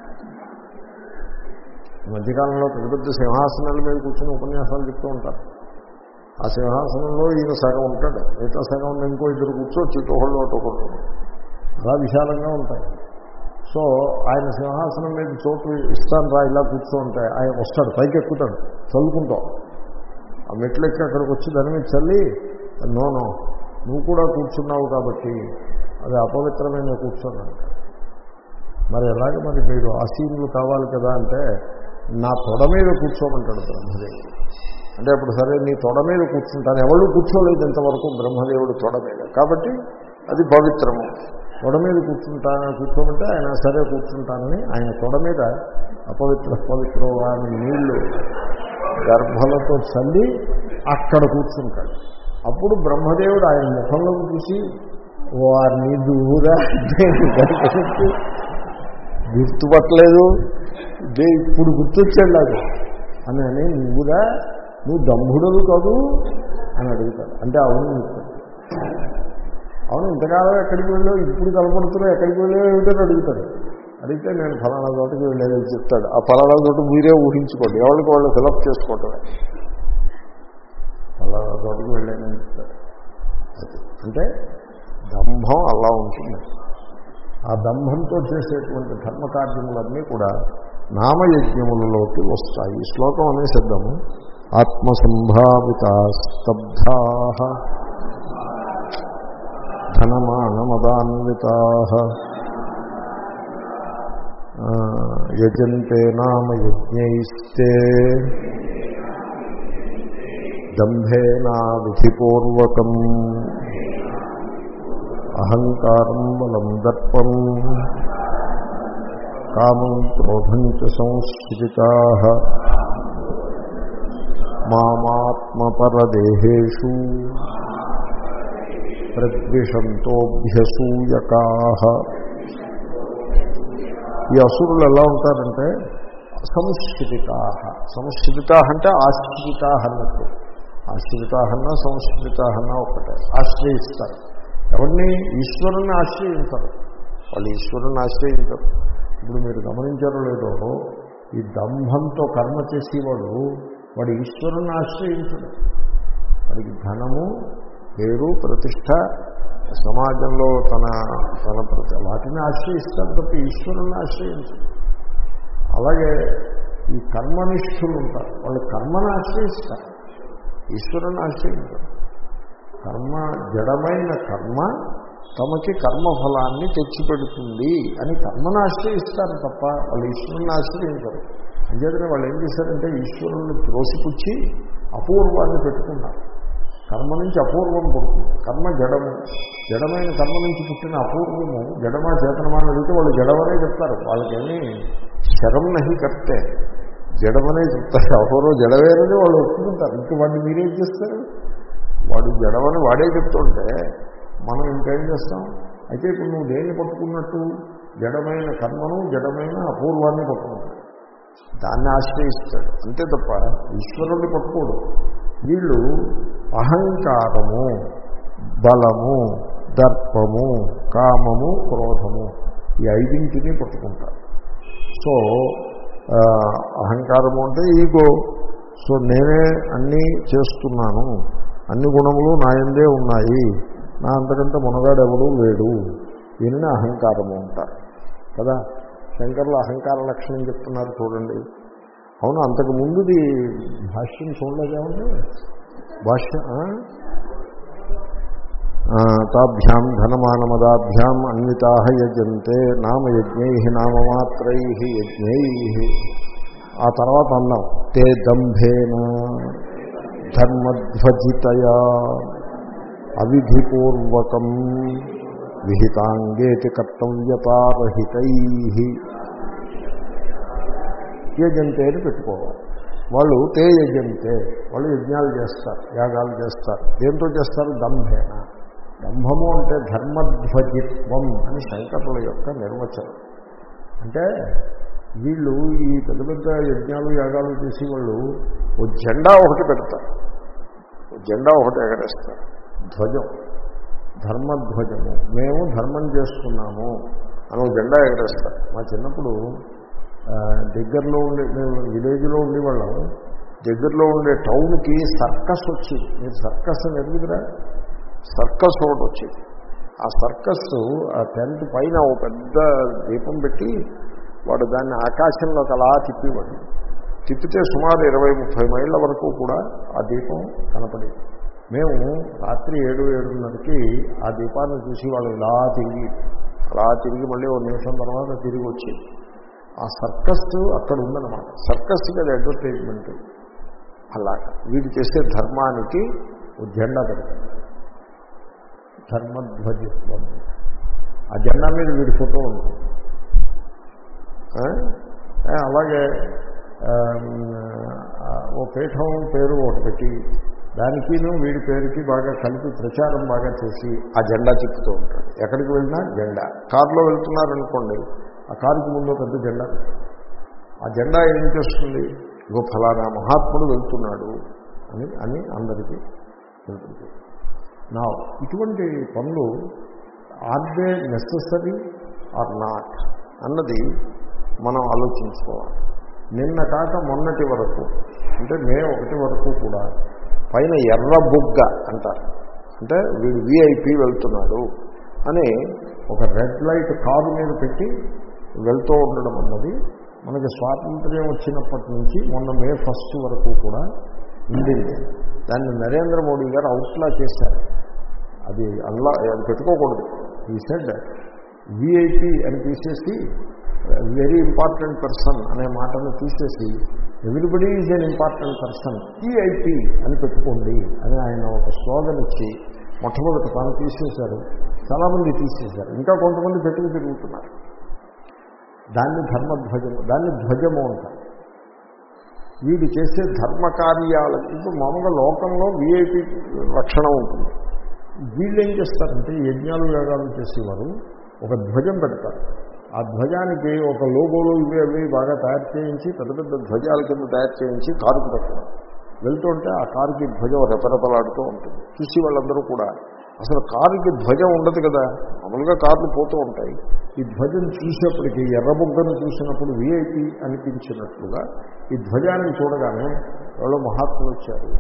ఈ మధ్యకాలంలో పెద్ద పెద్ద సింహాసనాల మీద కూర్చొని ఉపన్యాసాలు చెప్తూ ఉంటారు ఆ సింహాసనంలో ఈయన సగం ఉంటాడు మిగతా సగం ఉన్న ఇంకో ఇద్దరు కూర్చోవచ్చు ఒకళ్ళు ఒకళ్ళు అలా విశాలంగా ఉంటాయి సో ఆయన సింహాసనం మీద చోటు ఇస్తాను రా ఇలా కూర్చో ఉంటాయి ఆయన వస్తాడు పైకి ఎక్కుతాడు చల్లుకుంటాం ఆ మెట్లెక్కి అక్కడికి వచ్చి దాని మీద చల్లి నో నో నువ్వు కూడా కూర్చున్నావు కాబట్టి అది అపవిత్రమైన కూర్చోన్నాడు మరి ఎలాగ మరి మీరు ఆసీనులు కావాలి కదా అంటే నా తొడ మీద కూర్చోమంటాడు బ్రహ్మదేవుడు అంటే అప్పుడు సరే నీ తొడ మీద కూర్చుంటాను ఎవరు కూర్చోలేదు ఇంతవరకు బ్రహ్మదేవుడు తొడ మీద కాబట్టి అది పవిత్రము తొడ మీద కూర్చుంటానని కూర్చోమంటే ఆయన సరే కూర్చుంటానని ఆయన తొడ మీద అపవిత్ర పవిత్ర అని నీళ్లు గర్భలతో చల్లి అక్కడ కూర్చుంటాడు అప్పుడు బ్రహ్మదేవుడు ఆయన ముఖంలోకి చూసి వారిని దూరా గుర్తుపట్టలేదు ఇప్పుడు గుర్తొచ్చాడు నాకు అని అని నువ్వురా నువ్వు దంభుడలు కాదు అని అడుగుతాడు అంటే అవును చెప్తాడు అవును ఇంతకాలం ఎక్కడికి వెళ్ళావు ఇప్పుడు కనపడుతున్నావు ఎక్కడికి వెళ్ళావు ఏమిటని అడుగుతాడు అడిగితే నేను ఫలానా చోటకి వెళ్ళేది చెప్తాడు ఆ ఫలానా చోట మీరే ఊహించుకోండి ఎవరికి వాళ్ళు ఫిలప్ చేసుకోవటమే ఫలానా చోటకి వెళ్ళానని చెప్తాడు అది అంటే దంభం అలా ఉంటుంది ఆ దంభంతో చేసేటువంటి ధర్మకార్యములన్నీ కూడా నామయజ్ఞములలోకి వస్తాయి ఈ శ్లోకం అనేసిద్దాము ఆత్మసంభావిత స్తబ్ధా ధనమానమదాన్వితా యజంతే నామ యజ్ఞైస్తే దంభేనా విధిపూర్వకం అహంకారం బలం దర్పం కామం క్రోధం చ సంస్కృతా మామాత్మపరదేహేషు ప్రద్విషంతోభ్యసూయకా ఈ అసురులు ఎలా ఉంటారంటే సంస్కృతితా సంస్కృతితా అంటే ఆశ్రితా అన్నట్టు ఆశ్రితా అన్నా సంస్కృతితా అన్నా ఒకటే ఆశ్రయిస్తారు ఎవరిని ఈశ్వరుని ఆశ్రయించరు వాళ్ళు ఈశ్వరుని ఆశ్రయించరు ఇప్పుడు మీరు గమనించారో లేదో ఈ దంభంతో కర్మ చేసేవాడు వాడు ఈశ్వరుని ఆశ్రయించడు వాడికి ధనము పేరు ప్రతిష్ట సమాజంలో తన తన ప్రతి వాటిని ఆశ్రయిస్తాడు తప్ప ఈశ్వరుని ఆశ్రయించడు అలాగే ఈ కర్మనిష్ఠులు ఉంటారు వాళ్ళు కర్మను ఆశ్రయిస్తారు ఈశ్వరుని ఆశ్రయించారు కర్మ జడమైన కర్మ తమకి కర్మఫలాన్ని తెచ్చిపెడుతుంది అని కర్మను ఆశ్రయిస్తారు తప్ప వాళ్ళు ఈశ్వరుని ఆశ్రయించరు అంచేతనే వాళ్ళు ఏం చేశారంటే ఈశ్వరుని త్రోసిపుచ్చి అపూర్వాన్ని పెట్టుకున్నారు కర్మ నుంచి అపూర్వం పుడుతుంది కర్మ జడము జడమైన కర్మ నుంచి పుట్టిన అపూర్వము జడమా చేతనమని అడిగితే వాళ్ళు జడమనే చెప్తారు వాళ్ళకేమీ శరం నహి కర్తే జడమనే చెప్తారు అపూర్వం జడవేరని వాళ్ళు ఒప్పుకుంటారు ఇంక వాడిని మీరేం చేస్తారు వాడు జడమని వాడే చెప్తుంటే మనం ఇంకేం చేస్తాం అయితే ఇప్పుడు నువ్వు దేన్ని పట్టుకున్నట్టు జడమైన కర్మను జడమైన అపూర్వాన్ని పట్టుకుంటాడు దాన్ని ఆశ్రయిస్తాడు అంతే తప్ప ఈశ్వరుణ్ణి పట్టుకోడు వీళ్ళు అహంకారము బలము దర్పము కామము క్రోధము ఈ ఐదింటిని పట్టుకుంటారు సో ఆ, అహంకారము అంటే ఈగో సో నేనే అన్నీ చేస్తున్నాను అన్ని గుణములు నా యందే ఉన్నాయి నా అంతకంటే మునగాడెవడూ లేడు దీనిని అహంకారము అంటారు కదా శంకర్లు అహంకార లక్షణం చెప్తున్నారు చూడండి అవును అంతకు ముందుది భాష్యం చూడలేదేమండి భాష్యం ఆ? ఆ, తాభ్యాం ధనమానమదాభ్యాం అన్వితా యజంతే నామయజ్ఞై నామమాత్రై యజ్ఞై ఆ తర్వాత అన్నాం తే దంభేన ధర్మధ్వజితయా అవిధిపూర్వకం విహితాంగేతి కర్తవ్యతారహితై యజంతే అని పెట్టుకోవాలి వాళ్ళు తే యజంతే వాళ్ళు యజ్ఞాలు చేస్తారు యాగాలు చేస్తారు దేంతో చేస్తారు దంభేన దంభము అంటే ధర్మధ్వజిత్వం అని శంకరుల యొక్క నిర్వచనం అంటే వీళ్ళు ఈ పెద్ద పెద్ద యజ్ఞాలు యాగాలు చేసి వాళ్ళు ఓ జెండా ఒకటి పెడతారు ఓ జెండా ఒకటి ఎగరేస్తారు ధ్వజం ధర్మధ్వజము మేము ధర్మం చేస్తున్నాము అని ఒక జెండా ఎగరేస్తారు మా చిన్నప్పుడు ఆ, దగ్గరలో ఉండే మేము విలేజ్లో ఉండేవాళ్ళం దగ్గరలో ఉండే టౌన్కి సర్కస్ వచ్చింది మీరు సర్కస్ అని ఎరుగుదరా సర్కస్ ఒకటి వచ్చింది ఆ సర్కస్ ఆ టెంట్ పైన ఓ పెద్ద దీపం పెట్టి వాడు దాన్ని ఆకాశంలోకి అలా తిప్పేవాడు తిప్పితే సుమారు ఇరవై ముప్పై మైళ్ళ వరకు కూడా ఆ దీపం కనపడేది మేము రాత్రి ఏడు ఏడున్నరకి ఆ దీపాన్ని చూసి వాళ్ళు ఇలా తిరిగి అలా తిరిగి మళ్ళీ ఒక నిమిషం తర్వాత తిరిగి వచ్చి ఆ సర్కస్ అక్కడ ఉందన్నమాట సర్కస్కి అది అడ్వర్టైజ్మెంట్ అలాగా వీడు చేసే ధర్మానికి ఓ జెండా పెడతాడు ధర్మధ్వజత్వం ఆ జెండా మీద వీడి ఫోటో ఉంటుంది ఆ? ఆ, అలాగే ఆమ్, ఆ, ఓ పీఠం పేరు ఒకటి పెట్టి దానికిను వీడి పేరుకి బాగా కలిపి ప్రచారం బాగా చేసి ఆ జెండా తిప్పుతూ ఉంటాడు ఎక్కడికి వెళ్ళినా జెండా కారులో వెళ్తున్నారనుకోండి ఆ కారుకి ముందు పెద్ద జెండా పెట్టాడు. ఆ జెండా ఏం చేస్తుంది ఇగో ఫలానా మహాత్ముడు వెళ్తున్నాడు అని అని అందరికీ తెలుపుతుంది నా ఇటువంటి పనులు are they necessary or not అన్నది మనం ఆలోచించుకోవాలి నిన్న కాక మొన్నటి వరకు అంటే మే ఒకటి వరకు కూడా పైన ఎర్ర బుగ్గ అంటారు అంటే వీడు విఐపి వెళ్తున్నాడు అని ఒక రెడ్ లైట్ కారు మీద పెట్టి వెళ్తూ ఉండడం అన్నది మనకి స్వాతంత్ర్యం వచ్చినప్పటి నుంచి మొన్న మే ఫస్ట్ వరకు కూడా ఉండింది దాన్ని నరేంద్ర మోడీ గారు అవుట్లా చేశారు అది అల్లా అది పెట్టుకోకూడదు ఈ సెడ్ విఐపి అని తీసేసి వెరీ ఇంపార్టెంట్ పర్సన్ అనే మాటను తీసేసి everybody is an important person VIP అని పెట్టుకోండి అని ఆయన ఒక స్లోగన్ ఇచ్చి మొట్టమొదటి తాను తీసేశారు చాలామంది తీసేశారు ఇంకా కొంతమంది పెట్టుకు తిరుగుతున్నారు దాన్ని ధర్మధ్వజము దాన్ని ధ్వజము అంటారు వీడు చేసే ధర్మ కార్యాలకు ఇప్పుడు మామూలుగా లోకంలో విఐపి లక్షణం ఉంటుంది వీళ్ళు ఏం చేస్తారంటే యజ్ఞాలు యాగాలు చేసేవారు ఒక ధ్వజం పెడతారు ఆ ధ్వజానికి ఒక లోగోలు ఇవి అవి బాగా తయారు చేయించి పెద్ద పెద్ద ధ్వజాల కింద తయారు చేయించి కారుకు పెట్టడం వెళ్తుంటే ఆ కారుకి ధ్వజం రెపరెపలాడుతూ ఉంటుంది చూసి వాళ్ళందరూ కూడా అసలు కారుకి ధ్వజం ఉండదు కదా మామూలుగా కార్లు పోతూ ఉంటాయి ఈ ధ్వజం చూసేప్పటికీ ఎర్రబుగ్గను చూసినప్పుడు విఐపి అనిపించినట్లుగా ఈ ధ్వజాన్ని చూడగానే ఎవరో మహాత్ములు వచ్చారు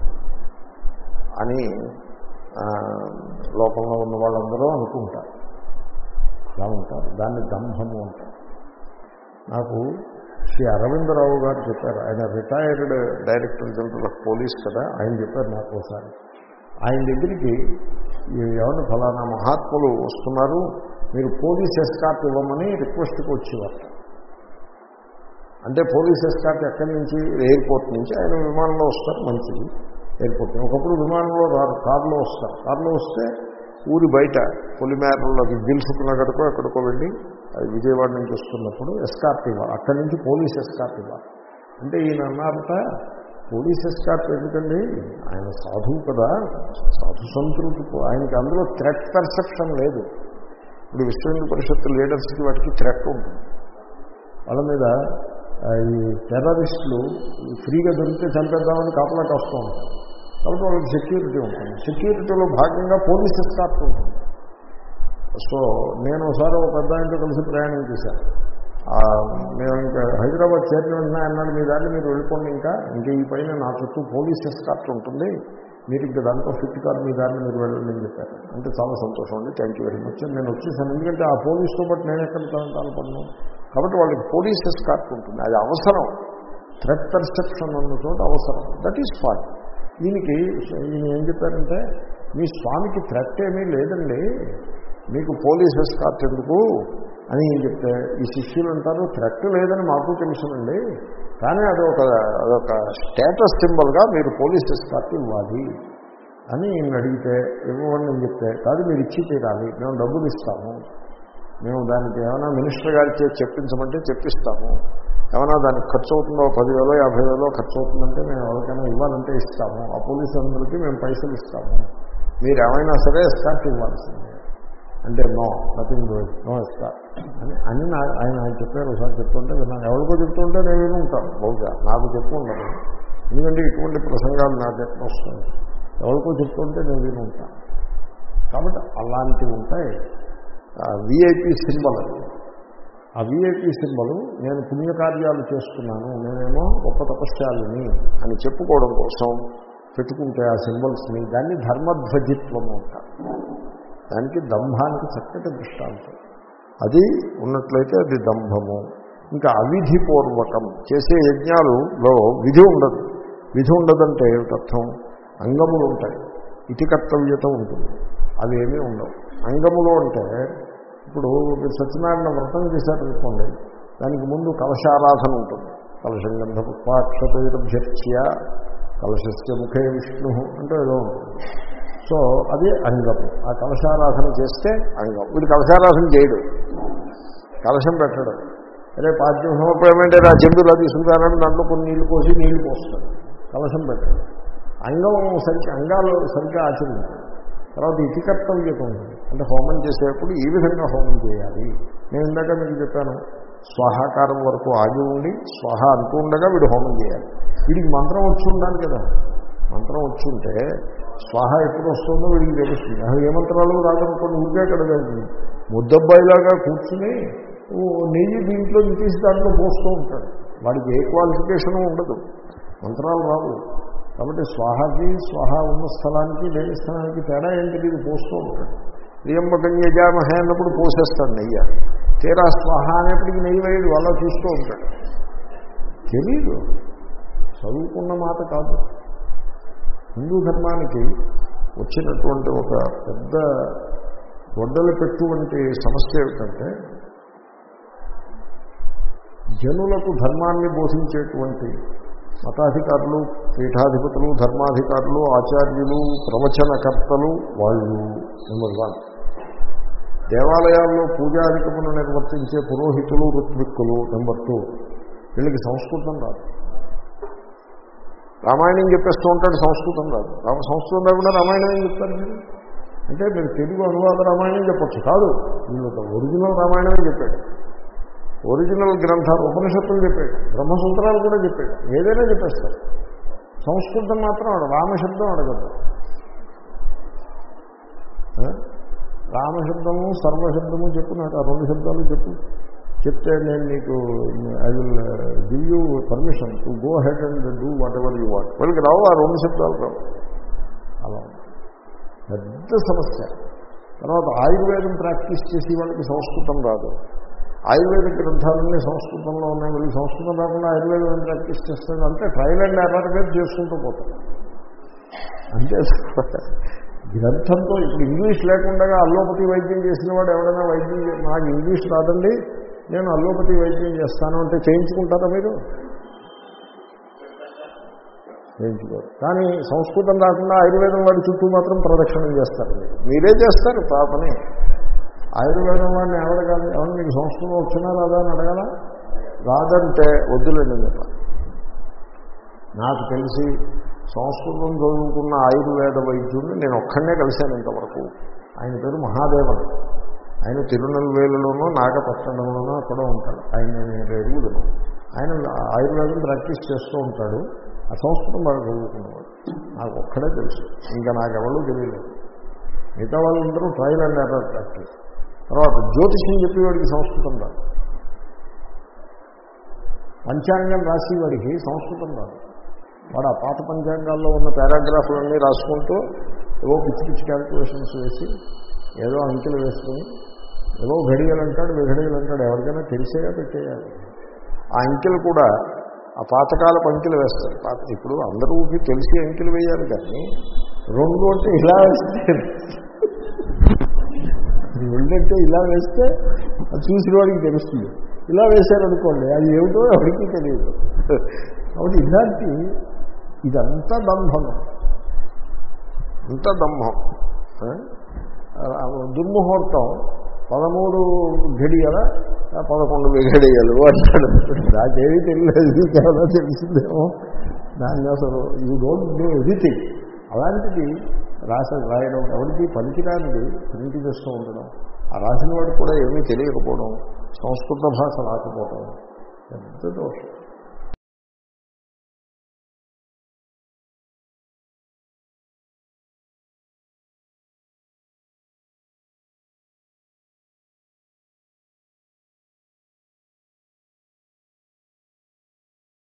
అని ఆ, లోకంలో ఉన్న వాళ్ళందరూ అనుకుంటారు అలా ఉంటారు దాన్ని దంభము అంటారు నాకు శ్రీ అరవిందరావు గారు చెప్పారు ఆయన retired director general of police కదా ఆయన చెప్పారు నాకు ఒకసారి ఆయన దగ్గరికి ఎవరిని ఫలానా మహాత్ములు వస్తున్నారు మీరు పోలీస్ ఎస్కార్ట్ ఇవ్వమని రిక్వెస్ట్కి వచ్చేవారు అంటే పోలీస్ ఎస్కార్ట్ ఎక్కడి నుంచి ఎయిర్పోర్ట్ నుంచి ఆయన విమానంలో వస్తారు మంచిది ఎయిర్పోర్ట్ ఒకప్పుడు విమానంలో రారు కారులో వస్తారు కారులో వస్తే ఊరి బయట పొలిమేరలోకి దిల్సుకు నగడుకో ఎక్కడికో వెళ్ళి అది విజయవాడ నుంచి వస్తున్నప్పుడు ఎస్కార్ట్ ఇవ్వాలి అక్కడి నుంచి పోలీస్ ఎస్కార్ట్ ఇవ్వాలి అంటే ఈయన అన్నారట పోలీస్ ఎస్కార్ట్ ఎందుకండి ఆయన సాధువు కదా సాధు సంతృప్తి ఆయనకి అందులో థ్రెట్ పర్సెప్షన్ లేదు ఇప్పుడు విశ్వ హిందూ పరిషత్తు లీడర్స్కి వాటికి థ్రెట్ ఉంటుంది వాళ్ళ మీద ఆ, ఈ టెర్రరిస్టులు ఫ్రీగా దొరికితే చంపేద్దామని కాపలాకి వస్తూ ఉంటారు కాబట్టి వాళ్ళకి సెక్యూరిటీ ఉంటుంది సెక్యూరిటీలో భాగంగా పోలీస్ ఎస్కార్ట్ ఉంటుంది సో నేను ఒకసారి ఒక పెద్ద ఆయనతో కలిసి ప్రయాణం చేశాను ఆ, మేము ఇంకా హైదరాబాద్ చేరిన వెంటనే అన్నాడు మీ దాన్ని మీరు వెళ్ళిపోండి ఇంకా ఇంకా ఈ పైన నా చుట్టూ పోలీస్ ఎస్కార్ట్ ఉంటుంది మీరు ఇంకా దాంట్లో ఫిట్ కాదు మీ దాన్ని మీరు వెళ్ళండి అని చెప్పారు అంటే చాలా సంతోషం అండి థ్యాంక్ యూ వెరీ మచ్ నేను వచ్చేసాను ఎందుకంటే ఆ పోలీస్తో పాటు నేను ఎక్కడ తాను కాబట్టి వాళ్ళకి పోలీస్ ఎస్కార్ట్ ఉంటుంది అది అవసరం థ్రెట్ పర్సెప్షన్ అన్న చోట అవసరం దట్ ఈస్ ఫైన్ దీనికి ఈయన ఏం చెప్పారంటే మీ స్వామికి థ్రెట్ ఏమీ లేదండి మీకు పోలీస్ ఎస్కార్ట్ ఎందుకు అని ఏం చెప్తే ఈ శిష్యులు అంటారు థ్రెట్ లేదని మాకు తెలుసునండి కానీ అదొక అదొక స్టేటస్ సింబల్గా మీరు పోలీస్ ఎస్కార్ట్ ఇవ్వాలి అని ఈయన అడిగితే ఇవ్వండి అని చెప్తే కాదు మీరు ఇచ్చి తీరాలి మేము డబ్బులు ఇస్తాము మేము దానికి ఏమైనా మినిస్టర్ గారి చేతి చెప్పించమంటే చెప్పిస్తాము ఏమైనా దానికి ఖర్చు అవుతుందో పదివేలో యాభై వేలో ఖర్చు అవుతుందంటే మేము ఎవరికైనా ఇవ్వాలంటే ఇస్తాము ఆ పోలీసు అందరికీ మేము పైసలు ఇస్తాము మీరు ఏమైనా సరే ఎస్కార్ట్ ఇవ్వాల్సిందే అంటే no nothing do no escort అని అని నా ఆయన ఆయన చెప్పారు ఒకసారి చెప్తుంటే విన్నాను ఎవరికో చెప్తుంటే నేను విని ఉంటాను బహుశా నాకు చెప్పు ఉండదు ఎందుకంటే ఇటువంటి ప్రసంగాలు నాకు ఎక్కడ వస్తుంది ఎవరికో చెప్తుంటే నేను విని ఉంటాను కాబట్టి అలాంటివి ఉంటాయి విఐపి సింబల్ అది ఆ విఐపి సింబల్ నేను పుణ్యకార్యాలు చేస్తున్నాను నేనేమో గొప్ప తపస్యాలని అని చెప్పుకోవడం కోసం పెట్టుకుంటే ఆ సింబల్స్ని దాన్ని ధర్మధ్వజిత్వం అంటారు దానికి దంభానికి చక్కటి దృష్టాంతం అది ఉన్నట్లయితే అది దంభము ఇంకా అవిధిపూర్వకం చేసే యజ్ఞాలలో విధి ఉండదు విధి ఉండదంటే ఏమిటర్థం అంగములు ఉంటాయి ఇతి కర్తవ్యత ఉంటుంది అవి ఏమీ ఉండవు అంగములు అంటే ఇప్పుడు మీరు సత్యనారాయణ వ్రతం చేశారనుకోండి దానికి ముందు కలశారాధన ఉంటుంది కలశం గంధ పుష్పాక్షతైరభ్యర్చ్య కలశస్య ముఖే విష్ణు అంటే ఏదో ఉంటుంది సో అది అంగం ఆ కలశారాధన చేస్తే అంగం వీడు కలశారాధన చేయడు కలశం పెట్టడం అరే పాద్యం సమర్పయమంటే నా చెంబులా తీసుకుంటానని దాంట్లో కొన్ని నీళ్లు పోసి నీళ్లు పోస్తాడు కలశం పెట్టడం అంగం సరిగ్గా అంగాలు సరిగ్గా ఆచరించాలి తర్వాత ఇతి కర్తవ్యత ఉంటుంది అంటే హోమం చేసేటప్పుడు ఈ విధంగా హోమం చేయాలి నేను ఇందాక మీకు చెప్పాను స్వాహాకారం వరకు ఆగి ఉండి స్వాహ అంటూ ఉండగా వీడు హోమం చేయాలి వీడికి మంత్రం వచ్చి ఉండాలి కదా మంత్రం వచ్చి ఉంటే స్వాహ ఎప్పుడు వస్తుందో వీడికి తెలుస్తుంది అసలు ఏ మంత్రాలు రాదనుకోండి ఊరికే అక్కడ ముద్దబ్బాయిలాగా కూర్చుని ఓ నెయ్యి దీంట్లో తీసి దాంట్లో పోస్తూ ఉంటాడు వాడికి ఏ క్వాలిఫికేషను ఉండదు మంత్రాలు రావు కాబట్టి స్వాహాకి స్వాహ ఉన్న స్థలానికి లేని స్థలానికి తేడా ఏంటి ఇది పోస్తూ ఉంటాడు ప్రియంబకం యజామహే అన్నప్పుడు పోసేస్తాడు నెయ్యి తీరా స్వాహ అనేప్పటికీ నెయ్యి వేయడు అలా చూస్తూ ఉంటాడు తెలీదు చదువుకున్న మాట కాదు హిందూ ధర్మానికి వచ్చినటువంటి ఒక పెద్ద గొడ్డలు పెట్టువంటి సమస్య ఏమిటంటే జనులకు ధర్మాన్ని బోధించేటువంటి మతాధికారులు పీఠాధిపతులు ధర్మాధికారులు ఆచార్యులు ప్రవచనకర్తలు వాళ్ళు నెంబర్ వన్ దేవాలయాల్లో పూజాధికమును నిర్వర్తించే పురోహితులు ఋత్విక్కులు నెంబర్ టూ వీళ్ళకి సంస్కృతం రాదు రామాయణం చెప్పేస్తూ ఉంటాడు సంస్కృతం రాదు రామ సంస్కృతం రాకుండా రామాయణం ఏం చెప్తారు మీరు అంటే మీరు తెలుగు అనువాద రామాయణం చెప్పచ్చు కాదు వీళ్ళు ఒరిజినల్ రామాయణమే చెప్పాడు ఒరిజినల్ గ్రంథాలు ఉపనిషత్తులు చెప్పాడు బ్రహ్మసూత్రాలు కూడా చెప్పాడు ఏదైనా చెప్పేస్తారు సంస్కృతం మాత్రం అడగదు రామశబ్దం అడగదు రామశబ్దము సర్వశబ్దము చెప్పు నాకు ఆ రెండు శబ్దాలు చెప్పు చెప్తే నేను నీకు I will give you permission to go head and do whatever you what వాళ్ళకి రావు ఆ రెండు శబ్దాలు రావు అలా పెద్ద సమస్య తర్వాత ఆయుర్వేదం ప్రాక్టీస్ చేసి వాళ్ళకి సంస్కృతం రాదు ఆయుర్వేద గ్రంథాలన్నీ సంస్కృతంలో ఉన్నాయి వీళ్ళు సంస్కృతం రాకుండా ఆయుర్వేదం అని ప్రాక్టీస్ చేస్తుంది అంటే ట్రయల్ అండ్ ఎర్రర్ మీద చేసుకుంటూ పోతాం అంతే గ్రంథంతో ఇప్పుడు ఇంగ్లీష్ లేకుండా అల్లోపతి వైద్యం చేసిన వాడు ఎవడైనా వైద్యం చే- నాకు ఇంగ్లీష్ రాదండి నేను అల్లోపతి వైద్యం చేస్తాను అంటే చేయించుకుంటారా మీరు చేయించుకోరు కానీ సంస్కృతం రాకుండా ఆయుర్వేదం వాడి చుట్టూ మాత్రం ప్రదక్షిణం చేస్తారు మీరు మీరే చేస్తారు ఆ పని ఆయుర్వేదం వాడిని ఎవడగాలి ఎవరు మీకు సంస్కృతం వచ్చినా రాదా అని అడగాల రాదంటే వద్దులేండి అని చెప్పాలి నాకు తెలిసి సంస్కృతం చదువుకున్న ఆయుర్వేద వైద్యుడిని నేను ఒక్కడనే కలిశాను ఇంతవరకు ఆయన పేరు మహాదేవన్ ఆయన తిరునెల్వేలులోనూ నాగపట్టణంలోనూ అక్కడ ఉంటాడు ఆయన నేను ఎరుగుదను ఆయన ఆయుర్వేదం ప్రాక్టీస్ చేస్తూ ఉంటాడు ఆ సంస్కృతం బాగా చదువుకున్నవాడు నాకు ఒక్కడే తెలుసు ఇంకా నాకెవరూ తెలియలేదు మిగతా వాళ్ళందరూ ట్రయల్ అండ్ ఎర్రర్ ప్రాక్టీస్ తర్వాత జ్యోతిష్యం చెప్పేవాడికి సంస్కృతం రాదు పంచాంగం రాసేవాడికి సంస్కృతం రాదు వాడు ఆ పాత పంచాంగాల్లో ఉన్న పారాగ్రాఫ్లన్నీ రాసుకుంటూ ఏవో పిచ్చి పిచ్చి క్యాల్కులేషన్స్ వేసి ఏదో అంకెలు వేసుకుని ఏవో ఘడియలు అంటాడు విఘడియలు అంటాడు ఎవరికైనా తెలిసేగా పెట్టేయాలి ఆ అంకెలు కూడా ఆ పాతకాల అంకెలు వేస్తారు పాత ఇప్పుడు అందరూకి తెలిసి అంకెలు వేయాలి కానీ రెండు అంటే ఇలా వేస్తే రెండంటే ఇలా వేస్తే అది చూసిన వాడికి తెలుస్తుంది ఇలా వేశారనుకోండి అది ఏమిటో ఎవరికి తెలియదు కాబట్టి ఇలాంటి ఇదంతా దంభం అంతా దంభం ఆ? దుర్ముహూర్తం పదమూడు ఘడియల పదకొండు విఘడియలు అంటాడు నాకేమీ తెలియదు చాలా తెలిసిందేమో దాన్ని అసలు యూ డోంట్ డూ ఎవ్రీథింగ్ అలాంటిది రాస రాయడం ఎవరికి పనికిరానిది ప్రింట్ చేస్తూ ఉండడం ఆ రాసిన వాడికి కూడా ఏమీ తెలియకపోవడం సంస్కృత భాష రాకపోవడం పెద్ద దోషం